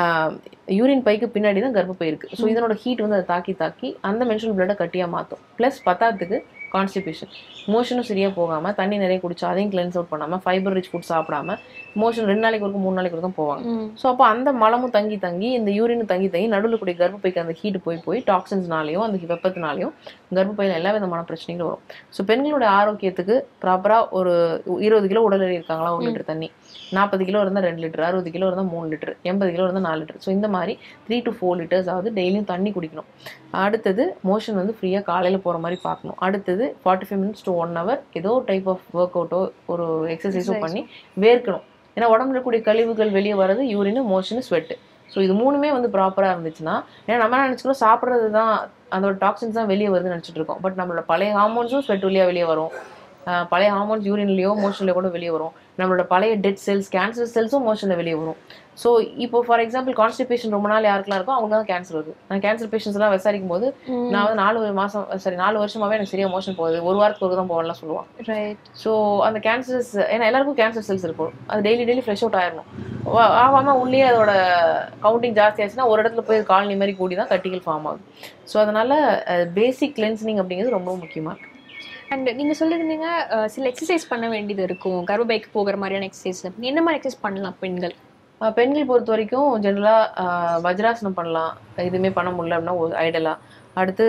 யூரின் பைக்கு பின்னாடி தான் கர்ப்பப்பை இருக்குது ஸோ இதனோட ஹீட் வந்து அதை தாக்கி தாக்கி அந்த மென்சுரல் பிளட்டை கட்டியாக மாற்றும் ப்ளஸ் பத்தாத்துக்கு கான்ஸ்டிபேஷன் மோஷனும் சரியாக போகாமல் தண்ணி நிறைய குடிச்சு அதையும் கிளென்ஸ் அவுட் பண்ணாமல் ஃபைபர் ரிச் ஃபுட் சாப்பிடாம மோஷன் ரெண்டு நாளைக்கு ஒருக்கும் மூணு நாளைக்கு ஒருக்கும் போவாங்க ம். ஸோ அப்போ அந்த மலமும் தங்கி தங்கி இந்த யூரினும் தங்கி தங்கி நடுவில் கூடிய கர்ப்பப்பைக்கு அந்த ஹீட் போய் போய் டாக்ஸின்ஸ்னாலையும் அந்த வெப்பத்தினாலையும் கர்ப்பப்பையில் எல்லா விதமான பிரச்சனைகளும் வரும் ஸோ பெண்களோட ஆரோக்கியத்துக்கு ப்ராப்பராக ஒரு இருபது கிலோ உடல் எடை இருக்காங்களா ஒரு லிட்டர் தண்ணி நாற்பது கிலோ இருந்தால் ரெண்டு லிட்டர் அறுபது கிலோ இருந்தால் மூணு லிட்டர் எண்பது கிலோ இருந்தால் நாலு லிட்டர் ஸோ இந்த மாதிரி த்ரீ டு ஃபோர் லிட்டர்ஸ் ஆகுது டெய்லியும் தண்ணி குடிக்கணும் அடுத்தது மோஷன் வந்து ஃப்ரீயாக காலையில் போகிற மாதிரி பார்க்கணும் அடுத்தது forty five minutes to one hour ஏதோ டைப் ஆஃப் ஒர்க் அவுட்டோ ஒரு எக்ஸசைஸோ Exercise. பண்ணி வேர்க்கணும் ஏன்னா உடம்புல இருக்கக்கூடிய கழிவுகள் வெளியே வர்றது யூரின் மோஷனு ஸ்வெட்டு ஸோ இது மூணுமே வந்து ப்ராப்பராக இருந்துச்சுன்னா ஏன்னா நம்ம என்ன நினச்சிக்கிறோம் சாப்பிட்றது தான் அதோட டாக்ஸின்ஸ் தான் வெளியே வருதுன்னு நினச்சிட்டு இருக்கோம் பட் நம்மளோட பழைய ஹார்மோன்ஸும் ஸ்வெட் வழியாக வெளியே வரும் ஆஹ் பழைய ஹார்மோன்ஸ் யூரின்லேயோ மோஷன்லேயோ கூட வெளியே வரும் நம்மளோட பழைய டெட் செல்ஸ் கேன்சர் செல்ஸும் மோஷனில் வெளியே வரும் ஸோ இப்போ ஃபார் எக்ஸாம்பிள் கான்ஸ்டிபேஷன் ரொம்ப நாள் யாருக்கெல்லாம் இருக்கோ அவங்க தான் கேன்சர் வருது நான் கேன்சர் பேஷண்ட்ஸ் எல்லாம் விசாரிக்கும் போது ம். நான் வந்து நாலு மாதம் சரி நாலு வருஷமாவே எனக்கு சரியா மோஷன் போகுது ஒரு வாரத்துக்கு ஒரு தான் போகலாம் சொல்லுவான் Right. ஸோ அந்த கேன்சர்ஸ் ஏன்னா எல்லாருக்கும் கேன்சர் செல்ஸ் இருக்கும் அது டெய்லி டெய்லி ஃப்ரெஷ் அவுட் ஆயிடணும் ஆகாமல் உள்ளே அதோட கவுண்டிங் ஜாஸ்தி ஆச்சுன்னா ஒரு இடத்துல போய் காலனி மாதிரி கூடி தான் கட்டிகள் ஃபார்ம் ஆகுது ஸோ அதனால பேசிக் கிளென்சிங் அப்படிங்கிறது ரொம்ப முக்கியமாக இருக்கு அண்ட் நீங்க சொல்லிருந்தீங்க அஹ், சில எக்ஸசைஸ் பண்ண வேண்டியது இருக்கும் கர்ப்பைக்கு போகிற மாதிரியான எக்ஸசைஸ் என்ன மாதிரி எக்ஸசைஸ் பண்ணலாம் பெண்கள் அஹ் பெண்கள் பொறுத்த வரைக்கும் ஜென்ரலாக வஜ்ராசனம் பண்ணலாம் எதுவுமே பண்ண முடியல அப்படின்னா ஒரு ஐடலாக அடுத்து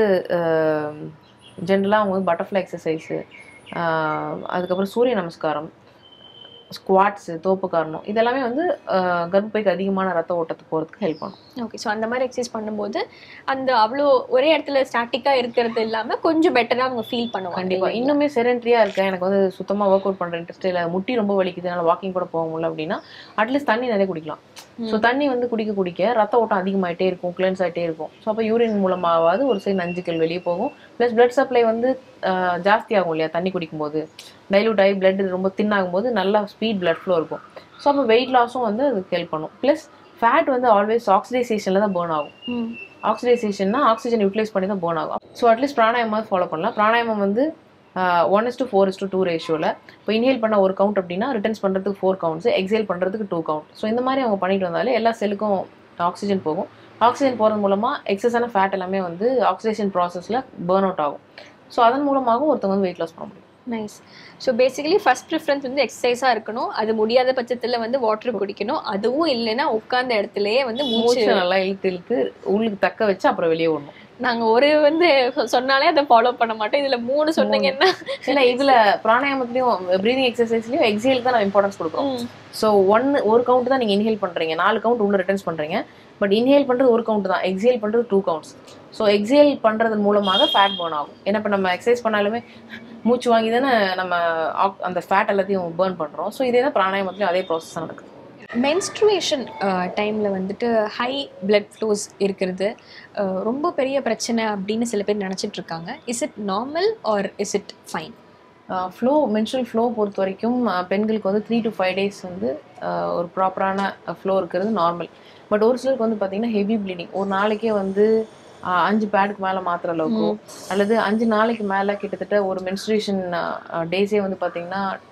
ஜென்ரலாக அவங்க வந்து பட்டர்ஃப்ளை எக்ஸசைஸு அதுக்கப்புறம் சூரிய நமஸ்காரம் ஸ்குவாட்ஸு தோப்பு காரணம் இதெல்லாமே வந்து அஹ், கர்ப்பப்பைக்கு அதிகமான ரத்த ஓட்டத்துக்கு போகிறதுக்கு ஹெல்ப் பண்ணும் ஓகே ஸோ அந்த மாதிரி எக்ஸசைஸ் பண்ணும்போது அந்த அவ்வளோ ஒரே இடத்துல ஸ்டாட்டிக்கா இருக்கிறது இல்லாம கொஞ்சம் பெட்டரா அவங்க ஃபீல் பண்ணுவாங்க கண்டிப்பாக இல்லைங்களா? இன்னுமே செரண்ட்ரியாக இருக்கேன் எனக்கு வந்து சுத்தமாக ஒர்க் அவுட் பண்ணுற இன்ட்ரெஸ்ட் இல்லை முட்டி ரொம்ப வலிக்குது என்னால் வாக்கிங் கூட போக முடியல அப்படின்னா அட்லீஸ்ட் தண்ணி நிறைய குடிக்கலாம் ஸோ தண்ணி வந்து குடிக்க குடிக்க ரத்த ஓட்டம் அதிகமாயிட்டே இருக்கும் கிளென்ஸ் ஆகிட்டே இருக்கும் ஸோ அப்போ யூரின் மூலமாவது ஒரு சைடு நஞ்சுக்கள் வெளியே போகும் ப்ளஸ் blood சப்ளை வந்து ஆஹ், ஜாஸ்தி ஆகும் இல்லையா தண்ணி குடிக்கும்போது டைலூட் ஆகி blood ரொம்ப thin ஆகும்போது நல்லா ஸ்பீட் blood flow இருக்கும் ஸோ அப்போ வெயிட் லாஸும் வந்து அதுக்கு ஹெல்ப் பண்ணும் ப்ளஸ் ஃபேட் வந்து ஆல்வேஸ் ஆக்சிடைசேஷனில் தான் பேர்ன் ஆகும் ம். ஆக்சிடைசேஷன்னா ஆக்சிஜன் யூட்டிலைஸ் பண்ணி தான் பேர்ன் ஆகும் ஸோ அட்லீஸ்ட் பிராணாயமாக ஃபாலோ பண்ணலாம் பிராணாயாமம் வந்து one is to four is to two ரேஷியோவில் இப்போ இன்ஹேல் பண்ண ஒரு கவுண்ட் அப்படின்னா ரிட்டர்ன்ஸ் பண்ணுறதுக்கு ஃபோர் கவுண்ட்ஸ் எக்ஸேல் பண்ணுறதுக்கு டூ கவுண்ட் ஸோ இந்த மாதிரி அவங்க பண்ணிட்டு வந்தாலே எல்லா செல்லுக்கும் ஆக்சிஜன் போகும் ஆக்சிஜன் போகிறது மூலமாக எக்ஸஸான ஃபேட் எல்லாமே வந்து ஆக்சிடேஷன் ப்ராசஸில் பேர்ன் அவுட் ஆகும் ஸோ அதன் மூலமாகவும் ஒருத்தவங்க வந்து வெயிட் லாஸ் பண்ண முடியும் nice so basically first preference வந்து எக்ஸசைஸாக இருக்கணும் அது முடியாத பட்சத்தில் வந்து வாட்டர் குடிக்கணும் அதுவும் இல்லைன்னா உட்கார்ந்த இடத்துலயே வந்து மூச்சு மூச்சு நல்லா இழுத்து இழுத்து உள்ளுக்கு தக்க வச்சு அப்புறம் வெளியே விடணும் நாங்க ஒரு வந்து சொன்னாலே அதை ஃபாலோ பண்ண மாட்டோம் இதுல மூணு சொன்னீங்கன்னா ஏன்னா இதுல பிராணாயாமத்துலயும் ப்ரீதிங் எக்ஸசைஸ்லயும் எக்ஸேலுக்கு தான் நம்ம இம்பார்ட்டன்ஸ் கொடுக்குறோம் ம். ஸோ ஒன்னு ஒரு கவுண்ட் தான் நீங்க இன்ஹேல் பண்றீங்க நாலு கவுண்ட் உள்ள ரிட்டர்ன்ஸ் பண்றீங்க பட் இன்ஹேல் பண்றது ஒரு கவுண்ட் தான் எக்ஸேல் பண்றது டூ கவுண்ட்ஸ் ஸோ எக்ஸேல் பண்றது மூலமாக ஃபேட் burn ஆகும் ஏன்னா இப்போ நம்ம எக்ஸசைஸ் பண்ணாலுமே மூச்சு வாங்கி தானே நம்ம ox- அந்த ஃபேட் எல்லாத்தையும் burn பண்றோம் ஸோ இதே தான் பிராணாயாமத்துலயும் அதே ப்ராசஸ் தான் நடக்குது மென்ஸ்ட்ருவேஷன் டைமில் வந்துட்டு ஹை blood ஃப்ளோஸ் இருக்கிறது அஹ், ரொம்ப பெரிய பிரச்சனை அப்படின்னு சில பேர் நினச்சிட்டு இருக்காங்க is it normal or is it fine flow menstrual flow பொறுத்த வரைக்கும் அஹ், பெண்களுக்கு வந்து த்ரீ டு ஃபைவ் டேஸ் வந்து அஹ், ஒரு ப்ராப்பரான ஃப்ளோ இருக்கிறது நார்மல் பட் ஒரு சிலருக்கு வந்து பார்த்தீங்கன்னா ஹெவி ப்ளீடிங் ஒரு நாளைக்கே வந்து அஹ், அஞ்சு பேடுக்கு மேலே மாத்திர அளவுக்கோ அல்லது அஞ்சு நாளைக்கு மேலே கிட்டத்தட்ட ஒரு மென்ஸ்ட்ரேஷன் டேஸே வந்து பார்த்தீங்கன்னா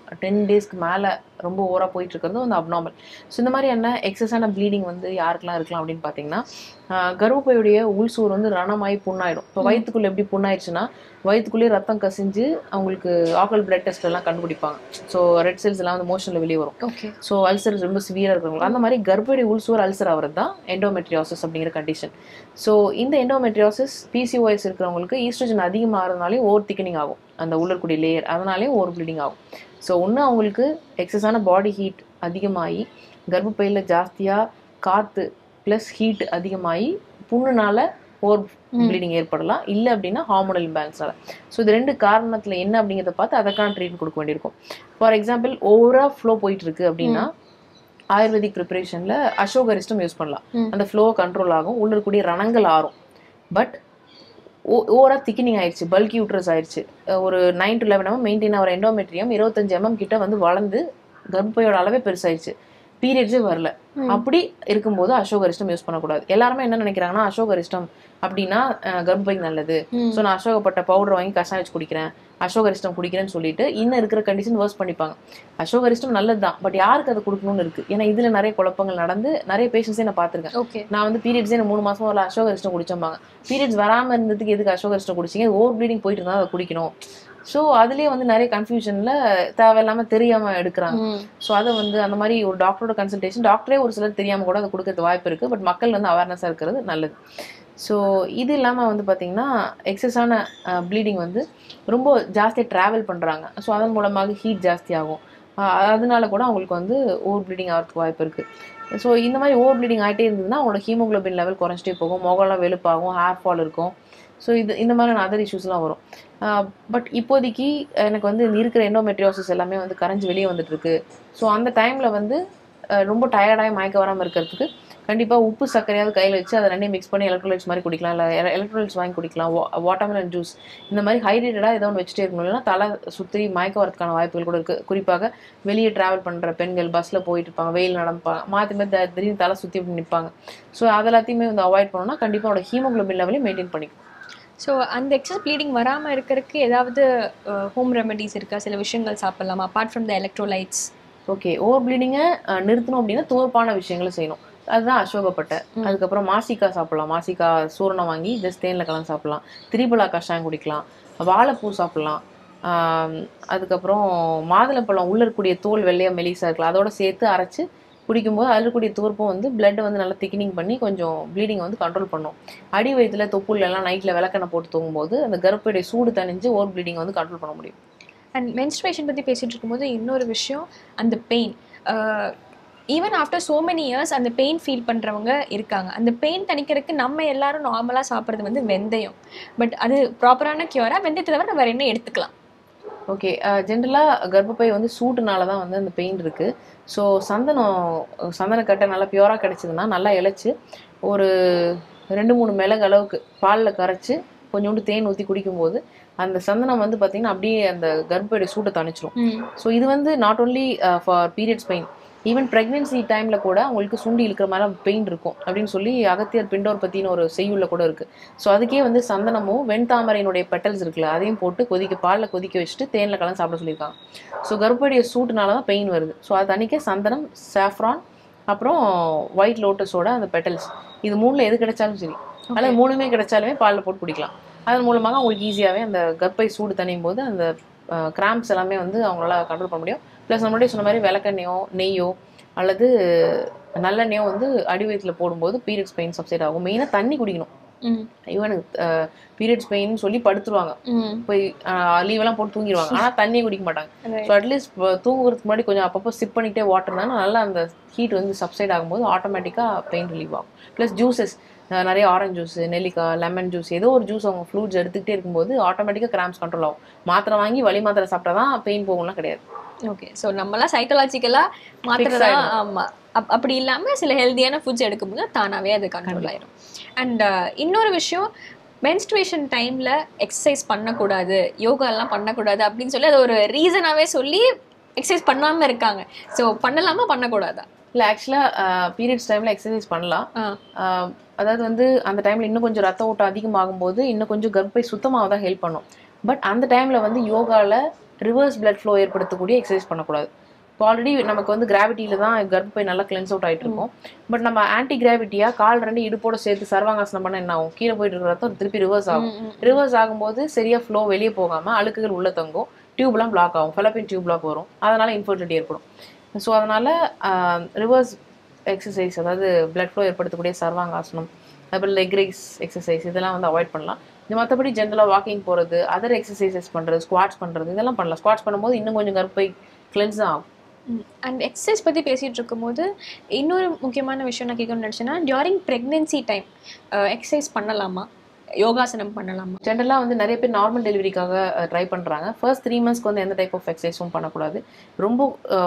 டென் டேஸ்க்கு மேலே ரொம்ப ஓவராக போயிட்டு இருக்கிறது வந்து அப்நார்மல் ஸோ இந்த மாதிரி என்ன எக்ஸஸான ப்ளீடிங் வந்து யாருக்கெல்லாம் இருக்கலாம் அப்படின்னு பார்த்தீங்கன்னா ஆஹ் கர்ப்பப்பையுடைய உள்சூர் வந்து ரணமாயி புண்ணாயிடும் இப்போ ம். வயிற்றுக்குள்ளே எப்படி புண்ணாயிடுச்சுன்னா வயிற்றுக்குள்ளேயே ரத்தம் கசிஞ்சு அவங்களுக்கு ஆக்கல் பிளட் டெஸ்ட் எல்லாம் கண்டுபிடிப்பாங்க ஸோ ரெட் செல்ஸ் எல்லாம் வந்து மோஷனில் வெளியே வரும் ஓகே ஸோ அல்சர் ரொம்ப சிவியராக இருக்கிறவங்க அந்த மாதிரி கர்ப்படி உள்சுவர் அல்சர் ஆகிறது தான் எண்டோமெட்ரியாசிஸ் அப்படிங்கிற கண்டிஷன் ஸோ இந்த எண்டோமெட்ரியாசிஸ் பிசிஓஎஸ் இருக்கிறவங்களுக்கு ஈஸ்ட்ரோஜன் அதிகமாகிறதுனாலே ஓவர் திக்கனிங் ஆகும் அந்த உள்ளக்கூடிய லேயர் அதனாலே ஓவர் ப்ளீடிங் ஆகும் ஸோ ஒன்று அவங்களுக்கு எக்ஸஸான பாடி ஹீட் அதிகமாகி கர்ப்பப்பையில் ஜாஸ்தியாக காற்று ப்ளஸ் ஹீட் அதிகமாகி புண்ணுனால ஓவர் ம். ப்ளீடிங் ஏற்படலாம் இல்லை அப்படின்னா ஹார்மோனல் இம்பேலன்ஸ்னால ஸோ இது ரெண்டு காரணத்தில் என்ன அப்படிங்கிறத பார்த்து அதற்கான ட்ரீட்மெண்ட் கொடுக்க வேண்டியிருக்கும் ஃபார் எக்ஸாம்பிள் ஓவராக ஃப்ளோ போயிட்டு இருக்கு அப்படின்னா ஆயுர்வேதிக் ப்ரிப்பரேஷனில் அசோகரிஸ்டம் யூஸ் பண்ணலாம் ம். அந்த ஃப்ளோ கண்ட்ரோல் ஆகும் உள்ள இருக்கக்கூடிய ரணங்கள் ஆறும் பட் ஓவராக திக்கினிங் ஆயிடுச்சு பல்கி யூட்ரஸ் ஆயிடுச்சு அஹ் ஒரு nine to eleven mm maintain ஆகிற எண்டோமெட்ரியம் இருபத்தஞ்சு எம்எம் கிட்ட வந்து வளர்ந்து கர்ப்பையோட அளவே பெருசாயிடுச்சு பீரியட்ஸே வரல ம். அப்படி இருக்கும்போது அசோகரிஸ்டம் யூஸ் பண்ணக்கூடாது எல்லாருமே என்ன நினைக்கிறாங்கன்னா அசோகரிஸ்டம் அப்படின்னா அஹ், கர்ப்பைக்கு நல்லது ம். ஸோ நான் அசோகப்பட்ட பவுடர் வாங்கி கஷாயம் வச்சு குடிக்கிறேன் அசோகரிஸ்டம் குடிக்கிறேன்னு சொல்லிட்டு இன்னும் இருக்கிற கண்டிஷன் வேர்ஸ் பண்ணிப்பாங்க அசோகரிஸ்டம் நல்லது தான் பட் யாருக்கு அதை கொடுக்கணும்னு இருக்கு ஏன்னா இதுல நிறைய குழப்பங்கள் நடந்து நிறைய பேஷண்ட்ஸே நான் பார்த்துருக்கேன் ஓகே நான் வந்து பீரியட்ஸே எனக்கு மூணு மாசமா வரல அசோகரிஸ்டம் குடிச்சோம்பாங்க பீரியட்ஸ் வராம இருந்ததுக்கு எதுக்கு அசோகரிஸ்டம் குடிச்சீங்க ஓவர் ப்ளீடிங் போயிட்டு இருந்தா அதை குடிக்கணும் ஸோ அதுலயே வந்து நிறைய கன்ஃபியூஷன்ல தேவையில்லாம தெரியாம எடுக்கிறாங்க ம். ஸோ அதை வந்து அந்த மாதிரி ஒரு டாக்டரோட கன்சல்டேஷன் டாக்டரே ஒரு சிலர் தெரியாம கூட அதை கொடுக்கறது வாய்ப்பு இருக்கு பட் மக்கள் வந்து அவேர்னஸாக இருக்கிறது நல்லது ஸோ இது இல்லாமல் வந்து பார்த்தீங்கன்னா எக்ஸஸான ப்ளீடிங் வந்து ரொம்ப ஜாஸ்தியாக ட்ராவல் பண்ணுறாங்க ஸோ அதன் மூலமாக ஹீட் ஜாஸ்தி ஆகும் அஹ் அதனால கூட அவங்களுக்கு வந்து ஓவர் ப்ளீடிங் ஆகிறதுக்கு வாய்ப்பு இருக்குது ஸோ இந்த மாதிரி ஓவர் ப்ளீடிங் ஆகிட்டே இருந்ததுன்னா அவங்களோட ஹீமோகுளோபின் லெவல் குறைஞ்சிட்டே போகும் முகம்லாம் வெளுப்பாகும் ஹேர் ஃபால் இருக்கும் ஸோ இது இந்த மாதிரியான அதர் இஷ்யூஸ்லாம் வரும் பட் இப்போதைக்கு எனக்கு வந்து இந்த இருக்கிற எண்டோமெட்ரியோசிஸ் எல்லாமே வந்து கரைஞ்சு வெளியே வந்துட்டு இருக்கு ஸோ அந்த டைமில் வந்து அஹ் ரொம்ப டயர்டாகி மயக்க வராமல் இருக்கிறதுக்கு கண்டிப்பாக உப்பு சர்க்கரையாவது கையில் வச்சு அதை ரெண்டையும் மிக்ஸ் பண்ணி எலக்ட்ரோலைட்ஸ் மாதிரி குடிக்கலாம் இல்லை எலக்ட்ரோலைட்ஸ் வாங்கி குடிக்கலாம் வாட்டர்மெலன் ஜூஸ் இந்த மாதிரி ஹைட்ரேட்டடாக ஏதோ ஒன்று வச்சுட்டே இருக்கணும் இல்லைன்னா தலை சுற்றி மயக்க வரதுக்கான வாய்ப்புகள் கூட இருக்குது குறிப்பாக வெளியே ட்ராவல் பண்ணுற பெண்கள் பஸ்ஸில் போயிட்டு இருப்பாங்க வெயில் நடப்பாங்க மாற்றி மாற்றி த- திடீர்னு தலை சுற்றி இப்படி நிற்பாங்க ஸோ அது எல்லாத்தையுமே வந்து அவாய்ட் பண்ணோம்னா கண்டிப்பாக அவரோட ஹீமோகுளோபின் லெவலையும் மெயின்டைன் பண்ணிக்கும் ஸோ அந்த எக்ஸஸ் ப்ளீடிங் வராமல் இருக்கிறதுக்கு ஏதாவது ஹோம் ரெமெடிஸ் இருக்கா சில விஷயங்கள் சாப்பிடலாமா apart from the electrolytes okay over ப்ளீடிங்கை நிறுத்தணும் அப்படின்னா தோற்பான விஷயங்களை செய்யணும் அதுதான் அசோகப்பட்டை ம். அதுக்கப்புறம் மாசிக்காய் சாப்பிடலாம் மாசிக்காய் சூரணம் வாங்கி ஜஸ்ட் தேனில் கலந்து சாப்பிடலாம் திரிபலா கஷாயம் குடிக்கலாம் வாழைப்பூ சாப்பிடலாம் ஆம், அதுக்கப்புறம் மாதுளப்பழம் உள்ள இருக்கக்கூடிய தோல் வெள்ளையா மெலிசா இருக்கலாம் அதோட சேர்த்து அரைச்சு குடிக்கும்போது அதில் இருக்கக்கூடிய தோற்பம் வந்து பிளட் வந்து நல்லா திக்னிங் பண்ணி கொஞ்சம் ப்ளீடிங் வந்து கண்ட்ரோல் பண்ணும் அடி வயிற்றுல தொப்புள்ள எல்லாம் நைட்டில் விளக்கெண்ணெய் போட்டு தூங்கும்போது அந்த கர்ப்பையுடைய சூடு தணிஞ்சு ஓவர் ப்ளீடிங் வந்து கண்ட்ரோல் பண்ண முடியும் அண்ட் மென்ஸ்ட்ரேஷன் பற்றி பேசிட்டு இருக்கும்போது இன்னொரு விஷயம் அந்த pain even after so many years அந்த பெயின் ஃபீல் பண்ணுறவங்க இருக்காங்க அந்த பெயின் தணிக்கிறதுக்கு நம்ம எல்லாரும் நார்மலாக சாப்பிட்றது வந்து வெந்தயம் பட் அது ப்ராப்பரான க்யூராக வெந்தயத்தை தவிர நம்ம வேறு என்ன எடுத்துக்கலாம் ஓகே ஜென்ரலாக கர்ப்பப்பை வந்து சூட்டுனால தான் வந்து அந்த பெயின் இருக்குது ஸோ சந்தனம் சந்தனக்கட்டை நல்லா பியூராக கிடச்சிதுன்னா நல்லா இழைச்சி ஒரு ரெண்டு மூணு மிளகு அளவுக்கு பாலில் கரைச்சி கொஞ்சோண்டு தேன் ஊற்றி குடிக்கும்போது அந்த சந்தனம் வந்து பார்த்திங்கன்னா அப்படியே அந்த கர்ப்பப்பையோட சூட்டை தணிச்சிரும் ஸோ இது வந்து not only for periods pain even pregnancy டைமில் கூட அவங்களுக்கு சுண்டி இழுக்கிற மாதிரி பெயின் இருக்கும் அப்படின்னு சொல்லி அகத்தியர் பிண்டோர் பற்றின ஒரு செய்யுள்ள கூட இருக்குது ஸோ அதுக்கே வந்து சந்தனமும் வெண்தாமரையினுடைய பெட்டல்ஸ் இருக்குல்ல அதையும் போட்டு கொதிக்க பாலில் கொதிக்க வச்சுட்டு தேனில் கலந்து சாப்பிட சொல்லியிருக்காங்க ஸோ கர்ப்படைய சூட்டுனால தான் பெயின் வருது ஸோ அது தணிக்க சந்தனம் சாஃப்ரான் அப்புறம் ஒயிட் லோட்டஸோட அந்த பெட்டல்ஸ் இது மூணில் எது கிடைச்சாலும் சரி அல்லது மூணுமே கிடைச்சாலுமே பாலில் போட்டு குடிக்கலாம் அதன் மூலமாக அவங்களுக்கு ஈஸியாகவே அந்த கர்ப்பை சூடு தணியும் போது அந்த கிராம்ப்ஸ் எல்லாமே வந்து அவங்களால கண்ட்ரோல் பண்ண முடியும் ப்ளஸ் நம்மளுடைய சொன்ன மாதிரி விளக்கெண்ணையோ நெய்யோ அல்லது நல்லெண்ணெயோ வந்து அடி வயிற்றில் போடும்போது பீரியட்ஸ் பெயின் சப்சைட் ஆகும் மெயினாக தண்ணி குடிக்கணும் ம் ஈவன் பீரியட்ஸ் பெயின் சொல்லி படுத்துருவாங்க ம் போய் லீவெல்லாம் போட்டு தூங்கிடுவாங்க ஆனால் தண்ணியே குடிக்க மாட்டாங்க Right. ஸோ அட்லீஸ்ட் தூங்குறதுக்கு முன்னாடி கொஞ்சம் அப்பப்போ சிப் பண்ணிகிட்டே வாட்டர் தான் நல்லா அந்த ஹீட் வந்து சப்சைட் ஆகும்போது ஆட்டோமேட்டிக்காக பெயின் ரிலீவ் ஆகும் ப்ளஸ் ஜூஸஸ் நிறைய ஆரஞ்சு ஜூஸ் நெல்லிக்காய் லெமன் ஜூஸ் ஏதோ ஒரு ஜூஸ் அவங்க ஃப்ளூட்ஸ் எடுத்துக்கிட்டே இருக்கும்போது ஆட்டோமேட்டிக்காக கிராம்ஸ் கண்ட்ரோல் ஆகும் மாத்திரை வாங்கி வலி மாத்திரை சாப்பிட்டா தான் பெயின் போகும்லாம் கிடையாது ஓகே ஸோ நம்மலாம் சைக்கலாஜிக்கலாக மாத்திரை Fix தான் ஆயிடும். ஆமாம் அப் அப்படி இல்லாமல் சில ஹெல்தியான ஃபுட்ஸ் எடுக்கும்போது தானாகவே அது கண்ட்ரோல் ஆயிடும் அண்ட் இன்னொரு விஷயம் மென்ஸ்ட்ரேஷன் டைமில் எக்ஸசைஸ் பண்ணக்கூடாது யோகா எல்லாம் பண்ணக்கூடாது அப்படின்னு சொல்லி அது ஒரு ரீசனாகவே சொல்லி எக்ஸசைஸ் பண்ணாமல் இருக்காங்க ஸோ பண்ணலாமா பண்ணக்கூடாதா இல்லை ஆக்சுவலாக பீரியட்ஸ் டைமில் எக்ஸசைஸ் பண்ணலாம் ஆ ஆஹ் அதாவது வந்து அந்த டைமில் இன்னும் கொஞ்சம் ரத்த ஓட்டம் அதிகமாகும் போது இன்னும் கொஞ்சம் கர்ப்பை சுத்தமாக தான் ஹெல்ப் பண்ணும் பட் அந்த டைமில் வந்து யோகாவில் ரிவர்ஸ் blood flow ஏற்படுத்தக்கூடிய எக்ஸசைஸ் பண்ணக்கூடாது இப்போ ஆல்ரெடி நமக்கு வந்து கிராவிட்டியில தான் கர்ப்பப்பை நல்லா கிளென்ஸ் அவுட் ஆயிட்டு இருக்கும் பட் நம்ம ஆன்டி கிராவிட்டியா கால் ரெண்டு இடுப்போட சேர்த்து சர்வாங்காசனம் பண்ண என்ன ஆகும் கீழே போயிட்டு இருக்கிற ரத்தம் திருப்பி ரிவர்ஸ் ஆகும் ம், ம். ரிவர்ஸ் ஆகும்போது சரியா ஃப்ளோ வெளியே போகாம அழுக்குகள் உள்ள தங்கும் டியூப்லாம் பிளாக் ஆகும் ஃபெலப்பின் டியூப் பிளாக் வரும் அதனால இன்ஃபர்டிலிட்டி ஏற்படும் ஸோ அதனால ரிவர்ஸ் எக்ஸசைஸ் அதாவது blood flow ஏற்படுத்தக்கூடிய சர்வாங்காசனம் அப்புறம் லெக் ரைஸ் எக்ஸசைஸ் இதெல்லாம் வந்து அவாய்ட் பண்ணலாம் இந்த மற்றபடி ஜென்ரலாக வாக்கிங் போகிறது அதர் எக்ஸசைசஸ் பண்ணுறது ஸ்குவாட்ஸ் பண்ணுறது இதெல்லாம் பண்ணலாம் ஸ்குவாட்ஸ் பண்ணும்போது இன்னும் கொஞ்சம் கர்ப்பை கிளென்ஸ் தான் ஆகும் அண்ட் எக்ஸசைஸ் பற்றி பேசிகிட்டு இருக்கும்போது இன்னொரு முக்கியமான விஷயம் நான் கேட்கணும்னு நினச்சேன்னா டியூரிங் ப்ரெக்னென்சி டைம் எக்ஸசைஸ் பண்ணலாமா யோகாசனம் பண்ணலாமா ஜென்ரலாக வந்து நிறைய பேர் நார்மல் டெலிவரிக்காக ட்ரை பண்ணுறாங்க ஃபர்ஸ்ட் த்ரீ மந்த்ஸ்க்கு வந்து எந்த டைப் ஆஃப் எக்ஸசைஸும் பண்ணக்கூடாது ரொம்ப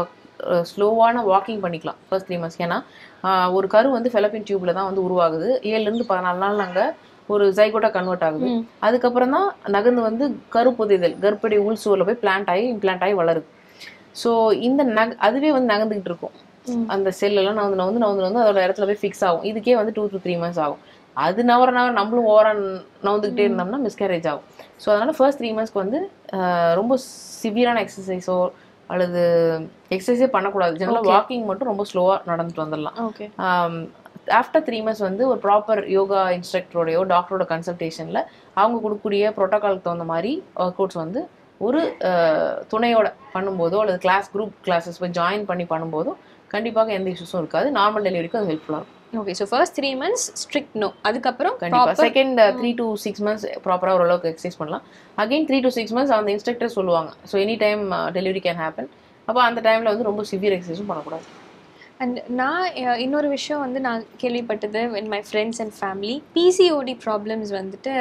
ஸ்லோவான வாக்கிங் பண்ணிக்கலாம் ஃபர்ஸ்ட் த்ரீ மந்த்ஸ் ஏன்னா அஹ், ஒரு கரு வந்து ஃபெலப்பின் டியூப்ல தான் வந்து உருவாகுது ஏழுலேருந்து பதினாலு நாள் நாங்கள் ஒரு ஜைகோட்டா கன்வெர்ட் ஆகுது ம். அதுக்கப்புறம் தான் நகர்ந்து வந்து கருப்பொதிதல் கர்ப்படி உள் சுவரில் போய் பிளான்ட் ஆகி இம்ப்ளான்ட் ஆகி வளருது ஸோ இந்த நக அதுவே வந்து நகர்ந்துக்கிட்டு இருக்கும் ம். அந்த செல்லெல்லாம் நவந்து நவந்து நவந்து நவந்து அதோட இடத்துல போய் ஃபிக்ஸ் ஆகும் இதுக்கே வந்து டூ டு த்ரீ மந்த்ஸ் ஆகும் அது நவர நவர நம்மளும் ஓவரா நவந்துக்கிட்டே இருந்தோம்னா மிஸ்கேரேஜ் ஆகும் ஸோ அதனால ஃபர்ஸ்ட் த்ரீ மந்த்ஸ்க்கு வந்து ஆஹ், ரொம்ப சிவியரான எக்ஸசைஸோ அல்லது எக்ஸசைஸே பண்ணக்கூடாது ஜெனரலாக Okay. வாக்கிங் மட்டும் ரொம்ப ஸ்லோவாக நடந்துட்டு வந்துடலாம் ஓகே ஆஃப்டர் த்ரீ மந்த்ஸ் வந்து ஒரு ப்ராப்பர் யோகா இன்ஸ்ட்ரக்டரோடையோ டாக்டரோட கன்சல்டேஷனில் அவங்க கொடுக்கக்கூடிய ப்ரோட்டோகாலுக்கு தகுந்த மாதிரி ஒர்க் அவுட்ஸ் வந்து ஒரு அஹ், துணையோட பண்ணும்போதோ அல்லது கிளாஸ் குரூப் கிளாஸஸ் போய் ஜாயின் பண்ணி பண்ணும்போதோ கண்டிப்பாக எந்த இஷ்யூஸும் இருக்காது நார்மல் டெலிவரிக்கு அது ஹெல்ப்ஃபுல்லாக இருக்கும் okay so first three months strict no அதுக்கப்புறம் கண்டிப்பாக proper second three to six months ப்ராப்பராக ஓரளவுக்கு எக்ஸசைஸ் பண்ணலாம் again three to six months அந்த இன்ஸ்ட்ரக்டர் சொல்லுவாங்க so any time delivery can happen அப்போ அந்த டைமில் வந்து ரொம்ப சிவியர் எக்ஸசைஸும் பண்ணக்கூடாது அண்ட் நான் அஹ், இன்னொரு விஷயம் வந்து நான் கேள்விப்பட்டது in my friends and family PCOD problems வந்துட்டு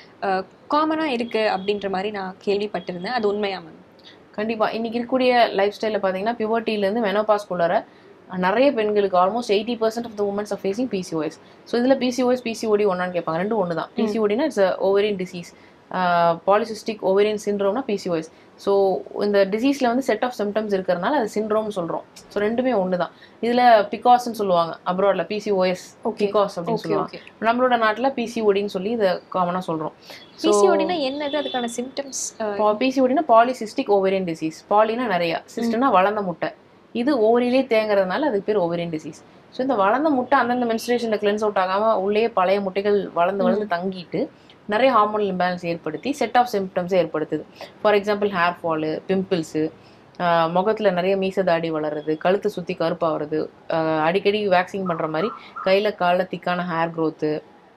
காமனாக இருக்குது அப்படின்ற மாதிரி நான் கேள்விப்பட்டிருந்தேன் அது உண்மையா மேம் கண்டிப்பா இன்னைக்கு இருக்கக்கூடிய லைஃப் ஸ்டைலில் பார்த்தீங்கன்னா பியூபர்ட்டிலேருந்து மெனோபாஸ்குள்ளார நிறைய பெண்களுக்கு almost eighty percent of the womens are facing PCOS so இதில் பிசிஓஎஸ் பிசிஓடி ஒன்றான்னு கேட்பாங்க ரெண்டும் ஒன்று தான் பிசிஓடினா it's ovarian disease polycystic ovarian சிண்ட்ரோம்னா பிசிஓஎஸ் ஸோ இந்த டிசீஸில் வந்து செட் ஆஃப் சிம்டம்ஸ் இருக்கிறதுனால அது சிண்ட்ரோம்னு சொல்கிறோம் ஸோ ரெண்டுமே ஒன்று தான் இதில் பிகாஸ்ன்னு சொல்லுவாங்க அப்ராடில் பிசிஓஎஸ் Okay. பிகாஸ் அப்படின்னு ஓகே சொல்லுவாங்க ஓகே நம்மளோட நாட்டில் பிசிஓடின்னு சொல்லி இதை காமனாக சொல்கிறோம் பிசிஓடினா என்னது அதுக்கான சிம்டம்ஸ் பிசிஓடினா பாலிசிஸ்டிக் ஓவரியன் டிசீஸ் பாலினா நிறைய சிஸ்டம்னா வளர்ந்த முட்டை இது ஓவரியிலே தேங்குறதுனால அதுக்கு பேர் ஓவரியன் டிசீஸ் ஸோ இந்த வளர்ந்த முட்டை அந்தந்த மென்ஸ்ட்ரேஷனில் கிளென்ஸ் அவுட் ஆகாமல் உள்ளே பழைய முட்டைகள் வளர்ந்து வளர்ந்து தங்கிட்டு நிறைய ஹார்மோனல் இம்பேலன்ஸ் ஏற்படுத்தி செட் ஆஃப் சிம்டம்ஸை ஏற்படுத்துது for example hair fall pimples முகத்தில் நிறைய மீச தாடி வளருது கழுத்தை சுற்றி கருப்பாகிறது அடிக்கடி வேக்சிங் பண்ணுற மாதிரி கையில் காலில் திக்கான ஹேர் க்ரோத்து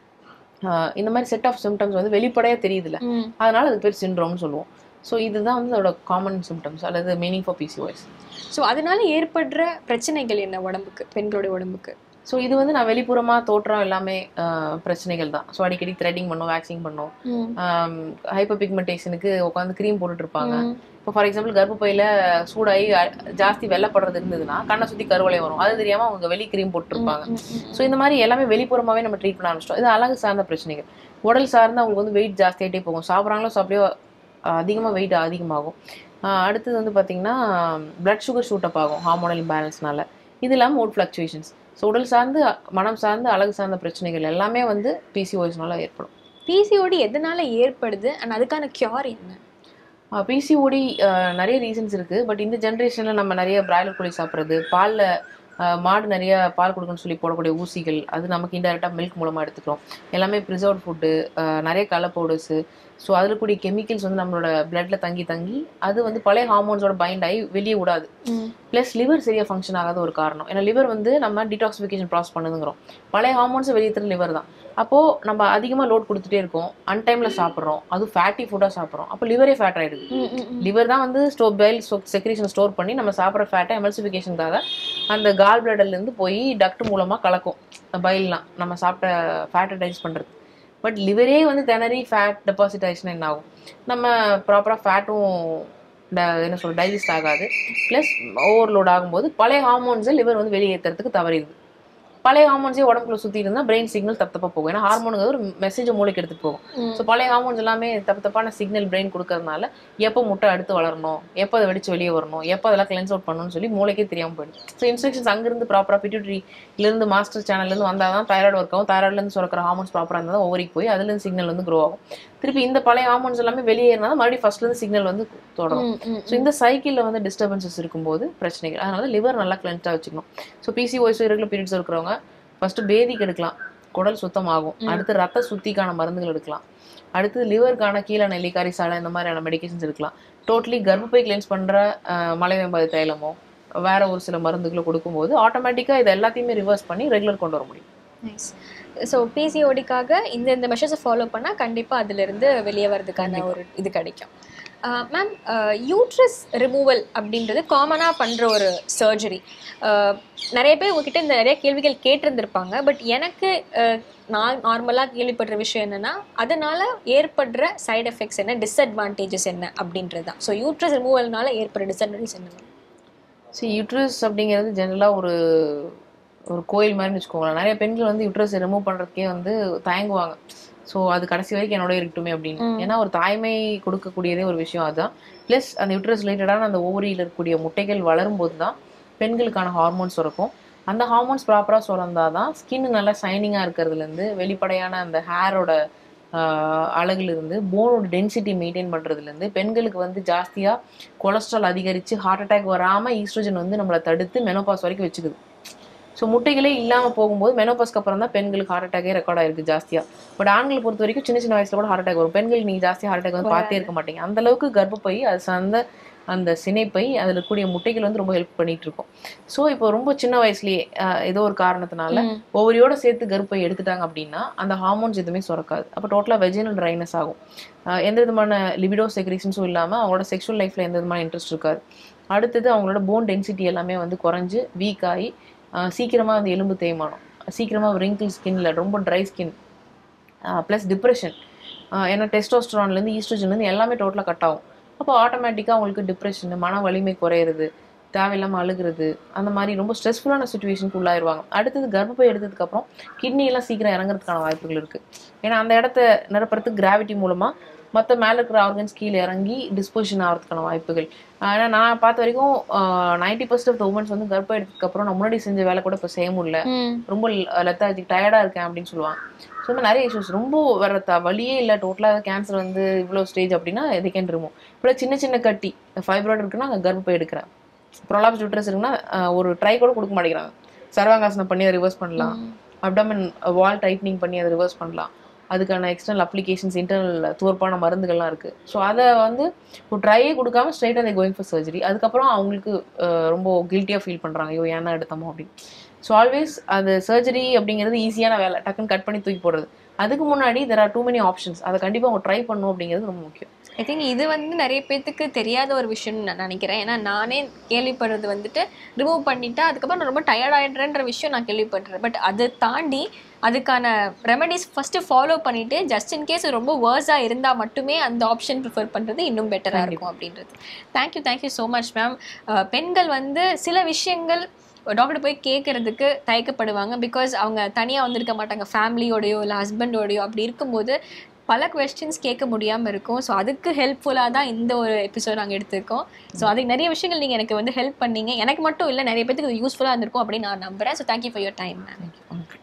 இந்த மாதிரி செட் ஆஃப் சிம்டம்ஸ் வந்து வெளிப்படையாக தெரியுதுல்ல அதனால அதுக்கு பேர் சிண்ட்ரோம்னு சொல்லுவோம் ஸோ இதுதான் வந்து அதோட காமன் சிம்டம்ஸ் அல்லது மீனிங் ஃபார் பிசிஓஎஸ் ஸோ அதனால ஏற்படுற பிரச்சனைகள் என்ன உடம்புக்கு பெண்களுடைய உடம்புக்கு ஸோ இது வந்து நான் வெளிப்புறமாக தோற்றம் எல்லாமே ஆஹ், பிரச்சனைகள் தான் ஸோ அடிக்கடி த்ரெட்டிங் பண்ணோம் வேக்சிங் பண்ணோம் ஹைப்பர் பிக்மெண்டேஷனுக்கு உட்காந்து க்ரீம் போட்டுட்டு இருப்பாங்க இப்போ ஃபார் எக்ஸாம்பிள் கர்ப்பப்பையில சூடாகி அ- ஜாஸ்தி வெள்ளப்படுறது இருந்ததுன்னா கண்ணை சுற்றி கருவளை வரும் அது தெரியாம அவங்க வெளி க்ரீம் போட்டுருப்பாங்க ஸோ இந்த மாதிரி எல்லாமே வெளிப்புறமாவே நம்ம ட்ரீட் பண்ண ஆரம்பிச்சிட்டோம் இது அழகு சார்ந்த பிரச்சனைகள் உடல் சார்ந்து அவங்களுக்கு வந்து வெயிட் ஜாஸ்தியாகிட்டே போகும் சாப்பிட்றாங்களோ சாப்பிடையோ அதிகமாக வெயிட் அதிகமாகும் ஆஹ் அடுத்தது வந்து பார்த்தீங்கன்னா பிளட் சுகர் ஷூட் அப் ஆகும் ஹார்மோனல் இம்பேலன்ஸ்னால இது இல்லாமல் மூட் ஃப்ளக்சுவேஷன்ஸ் ஸோ உடல் சார்ந்து மனம் சார்ந்து அழகு சார்ந்த பிரச்சனைகள் எல்லாமே வந்து பிசிஓஎஸ்னால ஏற்படும் பிசிஓடி எதனால ஏற்படுது அண்ட் அதுக்கான கியூர் என்ன பிசிஓடி நிறைய ரீசன்ஸ் இருக்குது பட் இந்த ஜென்ரேஷனில் நம்ம நிறைய பிராய்லர் கோழி சாப்பிட்றது பாலில் மாடு நிறைய பால் கொடுக்கணும்னு சொல்லி போடக்கூடிய ஊசிகள் அது நமக்கு இன்டெரக்டாக மில்க் மூலமாக எடுத்துக்கிறோம் எல்லாமே ப்ரிசர்வ் ஃபுட்டு நிறைய கலர் பவுடர்ஸு ஸோ அதில் கூடிய கெமிக்கல்ஸ் வந்து நம்மளோட பிளட்ல தங்கி தங்கி அது வந்து பழைய ஹார்மோன்ஸோட பைண்ட் ஆகி வெளியே விடாது ப்ளஸ் லிவர் சரியாக ஃபங்க்ஷன் ஆகாத ஒரு காரணம் ஏன்னா லிவர் வந்து நம்ம டிடாக்சிஃபிகேஷன் ப்ராசஸ் பண்ணுதுங்கிறோம் பழைய ஹார்மோன்ஸை வெளியேற்றுற லிவர் தான் அப்போது நம்ம அதிகமாக லோட் கொடுத்துட்டே இருக்கோம் அன்டைமில் சாப்பிட்றோம் அதுவும் ஃபேட்டி ஃபுட்டாக சாப்பிட்றோம் அப்போ லிவரே ஃபேட் ஆகிடுது லிவர் தான் வந்து ஸ்டோ பெல் செக்ரேஷன் ஸ்டோர் பண்ணி நம்ம சாப்பிட்ற ஃபேட்டை எமல்சிஃபிகேஷனுக்காக அந்த கால் இருந்து போய் டக்ட் மூலமாக கலக்கும் பைல்லாம் நம்ம சாப்பிட்ட ஃபேட்டை டைஜஸ்ட் பண்ணுறது பட் லிவரே வந்து திணறி ஃபேட் டெபாசிட் ஆயிடுச்சுன்னா என்ன ஆகும் நம்ம ப்ராப்பராக ஃபேட்டும் என்ன சொல்ற டைஜஸ்ட் ஆகாது ப்ளஸ் ஓவர்லோட் ஆகும்போது பழைய ஹார்மோன்ஸை லிவர் வந்து வெளியேற்றுறதுக்கு தவறிடுது பழைய ஹார்மோன்ஸே உடம்புக்குள்ள சுத்தி இருந்தா பிரெயின் சிக்னல் தப்பு தப்பா போகும் ஏன்னா ஹார்மோனுக்கு ஒரு மெசேஜ் மூளைக்கு எடுத்துட்டு போகும் ம். ஸோ பழைய ஹார்மோன்ஸ் எல்லாமே தப்பு தப்பான சிக்னல் பிரெயின் கொடுக்கறதுனால எப்போ முட்டை அடுத்து வளரணும் எப்போ அதை வெடிச்சு வெளியே வரணும் எப்போ அதெல்லாம் கிளென்ஸ் அவுட் பண்ணணும்னு சொல்லி மூளைக்கே தெரியாம போயிடும் ஸோ இன்ஸ்ட்ரக்ஷன்ஸ் அங்கிருந்து ப்ராப்பரா பிட்யூட்ரி இருந்து மாஸ்டர் சேனல்ல இருந்து வந்தால் தான் தைராய்டு ஒர்க் ஆகும் தைராய்டுல இருந்து சுரக்கிற ஹார்மோன்ஸ் ப்ராப்பரா இருந்தால் தான் ஓவரிக்கு போய் அதுல இருந்து சிக்னல் வந்து க்ரோ ஆகும் திருப்பி இந்த பழைய ஹார்மோன்ஸ் எல்லாமே வெளியே இருந்தால் தான் மறுபடியும் ஃபர்ஸ்ட்ல இருந்து சிக்னல் வந்து தொடரும் ம், ம், ஸோ இந்த சைக்கிளில் வந்து டிஸ்டர்பன்சஸ் இருக்கும்போது பிரச்சனைகள் அதனால லிவர் நல்லா கிளென்ஸாக வச்சுக்கணும் ஸோ பிசிஓஎஸ் ரெகுலர் பீரியட்ஸ் இருக்கிறவங்க ஃபர்ஸ்ட் பேதிக்கு எடுக்கலாம் குடல் சுத்தமாகும் ம். அடுத்து ரத்த சுத்திக்கான மருந்துகள் எடுக்கலாம் அடுத்து லிவருக்கான கீழே நெல்லிக்காரி சாலை இந்த மாதிரியான மெடிகேஷன்ஸ் எடுக்கலாம் டோட்டலி கர்ப்பப்பை கிளென்ஸ் பண்ற அஹ், மலைவேம்பாது தைலமோ வேற ஒரு சில மருந்துகளை கொடுக்கும்போது ஆட்டோமேட்டிக்காக இது எல்லாத்தையுமே ரிவர்ஸ் பண்ணி ரெகுலர் கொண்டு வர முடியும் நைஸ் ஸோ பிசிஓடிக்காக இந்த இந்த மெஷர்ஸை ஃபாலோ பண்ணால் கண்டிப்பாக அதிலிருந்து வெளியே வர்றதுக்கான ஒரு இது கிடைக்கும் மேம் யூட்ரஸ் ரிமூவல் அப்படின்றது காமனாக பண்ணுற ஒரு சர்ஜரி நிறைய பேர் உங்ககிட்ட இந்த நிறைய கேள்விகள் கேட்டிருந்திருப்பாங்க பட் எனக்கு அஹ், நான் நார்மலாக கேள்விப்படுற விஷயம் என்னென்னா அதனால் ஏற்படுற சைடு எஃபெக்ட்ஸ் என்ன டிஸ்அட்வான்டேஜஸ் என்ன அப்படின்றது தான் ஸோ யூட்ரஸ் ரிமூவல்னால ஏற்படுற டிஸ்அட்வான்டேஜ் என்ன ஸோ யூட்ரஸ் அப்படிங்கிறது ஜெனரலாக ஒரு ஒரு கோயில் மாதிரின்னு வச்சுக்கோங்களேன் நிறைய பெண்கள் வந்து யூட்ரஸ் ரிமூவ் பண்ணுறதுக்கே வந்து தயங்குவாங்க ஸோ அது கடைசி வரைக்கும் என்னோட இருக்கட்டுமே அப்படின்னு ம். ஏன்னா ஒரு தாய்மை கொடுக்கக்கூடியதே ஒரு விஷயம் அதுதான் ப்ளஸ் அந்த யூட்ரஸ் ரிலேட்டடான அந்த ஓவரியில் இருக்கக்கூடிய முட்டைகள் வளரும்போது தான் பெண்களுக்கான ஹார்மோன்ஸ் சுரக்கும் அந்த ஹார்மோன்ஸ் ப்ராப்பராக சுரந்தாதான் தான் ஸ்கின் நல்லா ஷைனிங்காக இருக்கிறதுலேருந்து வெளிப்படையான அந்த ஹேரோட அழகுலேருந்து போனோட டென்சிட்டி மெயின்டைன் பண்ணுறதுலேருந்து பெண்களுக்கு வந்து ஜாஸ்தியாக கொலஸ்ட்ரால் அதிகரித்து ஹார்ட் அட்டாக் வராமல் ஈஸ்ட்ரோஜன் வந்து நம்மளை தடுத்து மெனோபாஸ் வரைக்கும் வச்சுக்குது ஸோ முட்டைகளே இல்லாமல் போகும்போது மெனோபாஸ்க்கு அப்புறம் தான் பெண்களுக்கு ஹார்ட் அட்டாக்கே ரெக்கார்ட் ஆயிருக்கு ஜாஸ்தியாக பட் ஆண்களை பொறுத்த வரைக்கும் சின்ன சின்ன வயசுல கூட ஹார்ட் அட்டாக் வரும் பெண்களுக்கு நீங்கள் ஜாஸ்தியாக ஹார்ட் அட்டாக் வந்து பார்த்தே இருக்க மாட்டீங்க அந்த அளவுக்கு கர்ப்பப்பை அது சார்ந்த அந்த சினைப்பை அதில் இருக்கக்கூடிய முட்டைகள் வந்து ரொம்ப ஹெல்ப் பண்ணிட்டு இருக்கும் ஸோ இப்போ ரொம்ப சின்ன வயசுலயே ஆஹ், ஏதோ ஒரு காரணத்தினால ம். ஓவரியோட சேர்த்து கர்ப்பை எடுத்துட்டாங்க அப்படின்னா அந்த ஹார்மோன்ஸ் எதுவுமே சுரக்காது அப்போ டோட்டலாக வெஜினல் ட்ரைனஸ் ஆகும் ஆஹ் எந்த விதமான லிபிடோ செக்ரேஷன்ஸும் இல்லாமல் அவங்களோட செக்ஷுவல் லைஃப்பில் எந்த விதமான இன்ட்ரெஸ்ட் இருக்காது அடுத்தது அவங்களோட போன் டென்சிட்டி எல்லாமே வந்து குறைஞ்சு வீக் ஆகி சீக்கிரமாக வந்து எலும்பு தேய்மானம் சீக்கிரமாக wrinkle ஸ்கின்ல ரொம்ப ட்ரை ஸ்கின் ப்ளஸ் டிப்ரெஷன் ஏன்னா டெஸ்டோஸ்டரான்லேருந்து ஈஸ்ட்ரோஜன்லேருந்து எல்லாமே டோட்டலாக கட் ஆகும் அப்போ ஆட்டோமேட்டிக்காக அவங்களுக்கு டிப்ரெஷன் மன வலிமை குறையிறது தேவையில்லாமல் அழுகிறது அந்த மாதிரி ரொம்ப ஸ்ட்ரெஸ்ஃபுல்லான சுச்சுவேஷனுக்கு உள்ளாயிருவாங்க அடுத்தது கர்ப்பப்பை எடுத்ததுக்கப்புறம் கிட்னி எல்லாம் சீக்கிரம் இறங்குறதுக்கான வாய்ப்புகள் இருக்குது ஏன்னா அந்த இடத்த நிரப்புறதுக்கு கிராவிட்டி மூலமாக மற்ற மேலே இருக்கிற ஆர்கன்ஸ் கீழே இறங்கி டிஸ்போசிஷன் ஆகிறதுக்கான வாய்ப்புகள் ஏன்னா நான் பார்த்த வரைக்கும் ninety percent of the womens வந்து கர்ப்பம் எடுத்ததுக்கப்புறம் நான் முன்னாடி செஞ்ச வேலை கூட இப்போ செய்ய முடியல ம். ரொம்ப லெத்தாஜி டயர்டாக இருக்கேன் அப்படின்னு சொல்லுவாங்க ஸோ இந்த மாதிரி நிறைய இஷ்யூஸ் ரொம்ப வர த வழியே இல்லை டோட்டலாக கேன்சர் வந்து இவ்வளோ ஸ்டேஜ் அப்படின்னா எது கேன் ரிமூவ் இப்போ சின்ன சின்ன கட்டி ஃபைப்ராய்டு இருக்குன்னா அங்கே கர்ப்பப்பை எடுக்கிறேன் ப்ரொலாப்ஸ் யூட்ரஸ் இருக்குன்னா அஹ், ஒரு ட்ரை கூட கொடுக்க மாட்டேங்கிறாங்க சர்வாங்காசனம் பண்ணி அதை ரிவர்ஸ் பண்ணலாம் ம். அப்டமன் வால் டைட்னிங் பண்ணி அதை ரிவர்ஸ் பண்ணலாம் அதுக்கான எக்ஸ்டர்னல் அப்ளிகேஷன்ஸ் இன்டர்னல் துவர்ப்பான மருந்துகள்லாம் இருக்குது ஸோ அதை வந்து ஒரு ட்ரையே கொடுக்காம ஸ்ட்ரைட்டாக அதை கோயிங் ஃபார் சர்ஜரி அதுக்கப்புறம் அவங்களுக்கு அஹ், ரொம்ப கில்ட்டியாக ஃபீல் பண்ணுறாங்க ஐயோ ஏன்னா எடுத்தோமோ அப்படின்னு ஸோ ஆல்வேஸ் அது சர்ஜரி அப்படிங்கிறது ஈஸியான வேலை டக்குன்னு கட் பண்ணி தூக்கி போடுறது அதுக்கு முன்னாடி there are too many options அதை கண்டிப்பாக அவங்க ட்ரை பண்ணணும் அப்படிங்கிறது ரொம்ப முக்கியம் ஐ திங்க் இது வந்து நிறைய பேத்துக்கு தெரியாத ஒரு விஷயம்னு நான் நினைக்கிறேன் ஏன்னா நானே கேள்விப்படுறது வந்துட்டு ரிமூவ் பண்ணிட்டா அதுக்கப்புறம் நான் ரொம்ப டயர்ட் ஆயிடுறேன்ற விஷயம் நான் கேள்விப்படுறேன் பட் அதை தாண்டி அதுக்கான ரெமெடிஸ் ஃபர்ஸ்ட் ஃபாலோ பண்ணிட்டு ஜஸ்ட் இன் கேஸ் ரொம்ப வேர்ஸாக இருந்தால் மட்டுமே அந்த ஆப்ஷன் ப்ரிஃபர் பண்ணுறது இன்னும் பெட்டராக இருக்கும் அப்படின்றது thank you thank you so much ma'am பெண்கள் வந்து சில விஷயங்கள் டாக்டர் போய் கேட்கறதுக்கு தயக்கப்படுவாங்க பிகாஸ் அவங்க தனியாக வந்திருக்க மாட்டாங்க ஃபேமிலியோடையோ இல்லை ஹஸ்பண்டோடையோ அப்படி இருக்கும்போது பல கொஸ்டின்ஸ் கேட்க முடியாமல் இருக்கும் ஸோ அதுக்கு ஹெல்ப்ஃபுல்லாக தான் இந்த ஒரு எபிசோட் நாங்கள் எடுத்திருக்கோம் ஸோ அதுக்கு நிறைய விஷயங்கள் நீங்கள் எனக்கு வந்து ஹெல்ப் பண்ணீங்க எனக்கு மட்டும் இல்லை நிறைய பேத்துக்கு யூஸ்ஃபுல்லாக இருந்திருக்கும் அப்படின்னு நான் நம்புறேன் so thank you for your time ma'am thank you